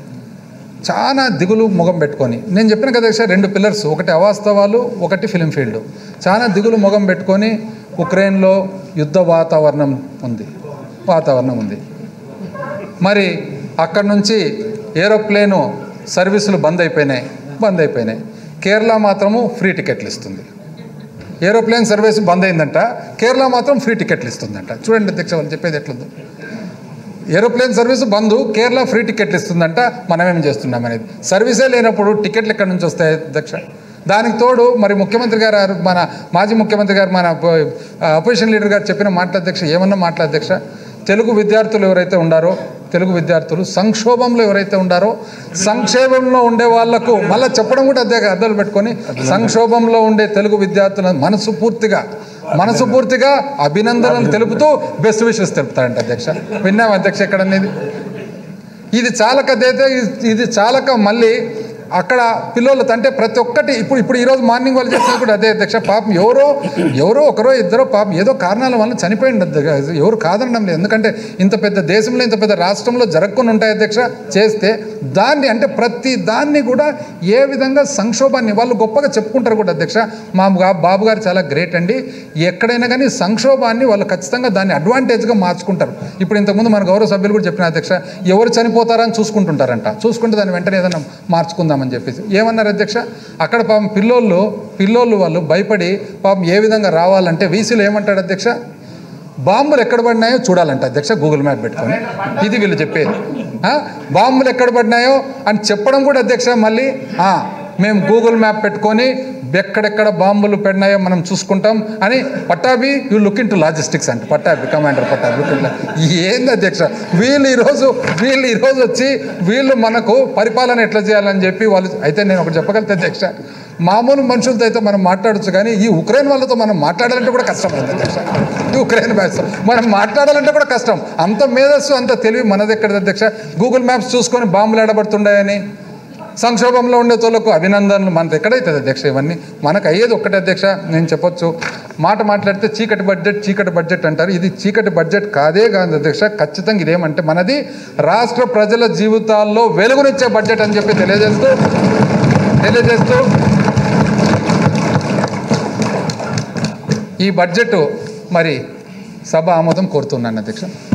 చాలా దిగులు ముఖం పెట్టుకొని నేను చెప్పిన కదా అధ్యక్ష రెండు పిల్లర్స్ ఒకటి అవాస్తవాలు ఒకటి ఫిలిం ఫీల్డ్ చాలా దిగులు ముఖం పెట్టుకొని ఉక్రెయిన్లో యుద్ధ వాతావరణం ఉంది వాతావరణం ఉంది మరి అక్కడ నుంచి ఏరోప్లేను సర్వీసులు బంద్ అయిపోయినాయి బంద్ అయిపోయినాయి కేరళ మాత్రము ఫ్రీ టికెట్లు ఇస్తుంది ఏరోప్లేన్ సర్వీస్ బంద్ అయిందంట కేరళ మాత్రం ఫ్రీ టికెట్లు ఇస్తుందంట చూడండి అధ్యక్ష వాళ్ళు చెప్పేది ఎట్లుందో ఏరోప్లేన్ సర్వీస్ బంద్ కేరళ ఫ్రీ టికెట్లు ఇస్తుందంట మనం ఏం చేస్తున్నాం అనేది సర్వీసే లేనప్పుడు టికెట్లు ఎక్కడి నుంచి వస్తాయి అధ్యక్ష దానికి తోడు మరి ముఖ్యమంత్రి గారు ఆ- మన మాజీ ముఖ్యమంత్రి గారు మన అపోజిషన్ లీడర్ గారు చెప్పిన మాటల అధ్యక్ష ఏమన్నా మాటల అధ్యక్ష తెలుగు విద్యార్థులు ఎవరైతే ఉండారో తెలుగు విద్యార్థులు సంక్షోభంలో ఎవరైతే ఉండారో సంక్షేమంలో ఉండే వాళ్లకు మళ్ళీ చెప్పడం కూడా అదే అర్థాలు పెట్టుకొని సంక్షోభంలో ఉండే తెలుగు విద్యార్థుల మనసు పూర్తిగా మనసు పూర్తిగా అభినందనలు తెలుపుతూ బెస్ట్ విషెస్ తెలుపుతారంట అధ్యక్ష విన్నాం అధ్యక్ష ఎక్కడ అనేది ఇది చాలక అదైతే ఇది- ఇది చాలక మళ్ళీ అక్కడ పిల్లలతో అంటే ప్రతి ఒక్కటి ఇప్పుడు ఇప్పుడు ఈరోజు మార్నింగ్ వాళ్ళు చేసినా కూడా అదే అధ్యక్ష పాపం ఎవరో ఎవరో ఒకరో ఇద్దరో పాపం ఏదో కారణాల వల్ల చనిపోయింది అధ్యక్ష ఎవరు కాదనడం లేదు ఎందుకంటే ఇంత పెద్ద దేశంలో ఇంత పెద్ద రాష్ట్రంలో జరగకుండా ఉంటాయి అధ్యక్ష చేస్తే దాన్ని అంటే ప్రతి దాన్ని కూడా ఏ విధంగా సంక్షోభాన్ని వాళ్ళు గొప్పగా చెప్పుకుంటారు కూడా అధ్యక్ష మా గా- బాబు గారు చాలా గ్రేట్ అండి ఎక్కడైనా కానీ సంక్షోభాన్ని వాళ్ళు ఖచ్చితంగా దాన్ని అడ్వాంటేజ్గా మార్చుకుంటారు ఇప్పుడు ఇంతకుముందు మన గౌరవ సభ్యులు కూడా చెప్పిన అధ్యక్ష ఎవరు చనిపోతారా అని చూసుకుంటుంటారంట చూసుకుంటే దాన్ని వెంటనే ఏదైనా మార్చుకుందామని చెప్పేసి ఏమన్నారు అధ్యక్ష అక్కడ పాపం పిల్లోళ్ళు పిల్లోళ్ళు వాళ్ళు భయపడి పాపం ఏ విధంగా రావాలంటే వీసీలో ఏమంటాడు అధ్యక్ష బాంబులు ఎక్కడ పడినాయో చూడాలంట అధ్యక్ష గూగుల్ మ్యాప్ పెట్టుకొని ఇది వీళ్ళు చెప్పేది ఆ? బాంబులు ఎక్కడ పడినాయో అని చెప్పడం కూడా అధ్యక్ష మళ్ళీ ఆ, మేము గూగుల్ మ్యాప్ పెట్టుకొని ఎక్కడెక్కడ బాంబులు పడినాయో మనం చూసుకుంటాం అని Pattabhi you look in to logistics అంటే Pattabhi commander Pattabhi look in ఏంది అధ్యక్ష వీళ్ళు ఈరోజు వీళ్ళు ఈరోజు వచ్చి వీళ్ళు మనకు పరిపాలన ఎట్లా చేయాలని చెప్పి వాళ్ళు అయితే నేను ఒకటి చెప్పగలుగుతా అధ్యక్ష మామూలు మనుషులతో అయితే మనం మాట్లాడచ్చు కానీ ఈ ఉక్రెయిన్ వాళ్ళతో మనం మాట్లాడాలంటే కూడా కష్టమైంది అధ్యక్ష ఈ ఉక్రెయిన్ మ్యాప్స్ మనం మాట్లాడాలంటే కూడా కష్టం అంత మేధస్సు అంత తెలివి మనది ఎక్కడ అధ్యక్ష గూగుల్ మ్యాప్స్ చూసుకొని బాంబులు ఎడబడుతుండాయని సంక్షోభంలో ఉండే తోలకు అభినందనలు మనది ఎక్కడైతుంది అధ్యక్ష ఇవన్నీ మనకు అయ్యేది ఒక్కటే అధ్యక్ష నేను చెప్పొచ్చు మాట మాట్లాడితే చీకటి బడ్జెట్ చీకటి బడ్జెట్ అంటారు ఇది చీకటి బడ్జెట్ కాదే కాదు అధ్యక్ష ఖచ్చితంగా ఇదేమంటే మనది రాష్ట్ర ప్రజల జీవితాల్లో వెలుగునిచ్చే బడ్జెట్ అని చెప్పి తెలియజేస్తూ తెలియజేస్తూ ఈ బడ్జెట్ మరి సభ ఆమోదం కోరుతున్నాను అధ్యక్ష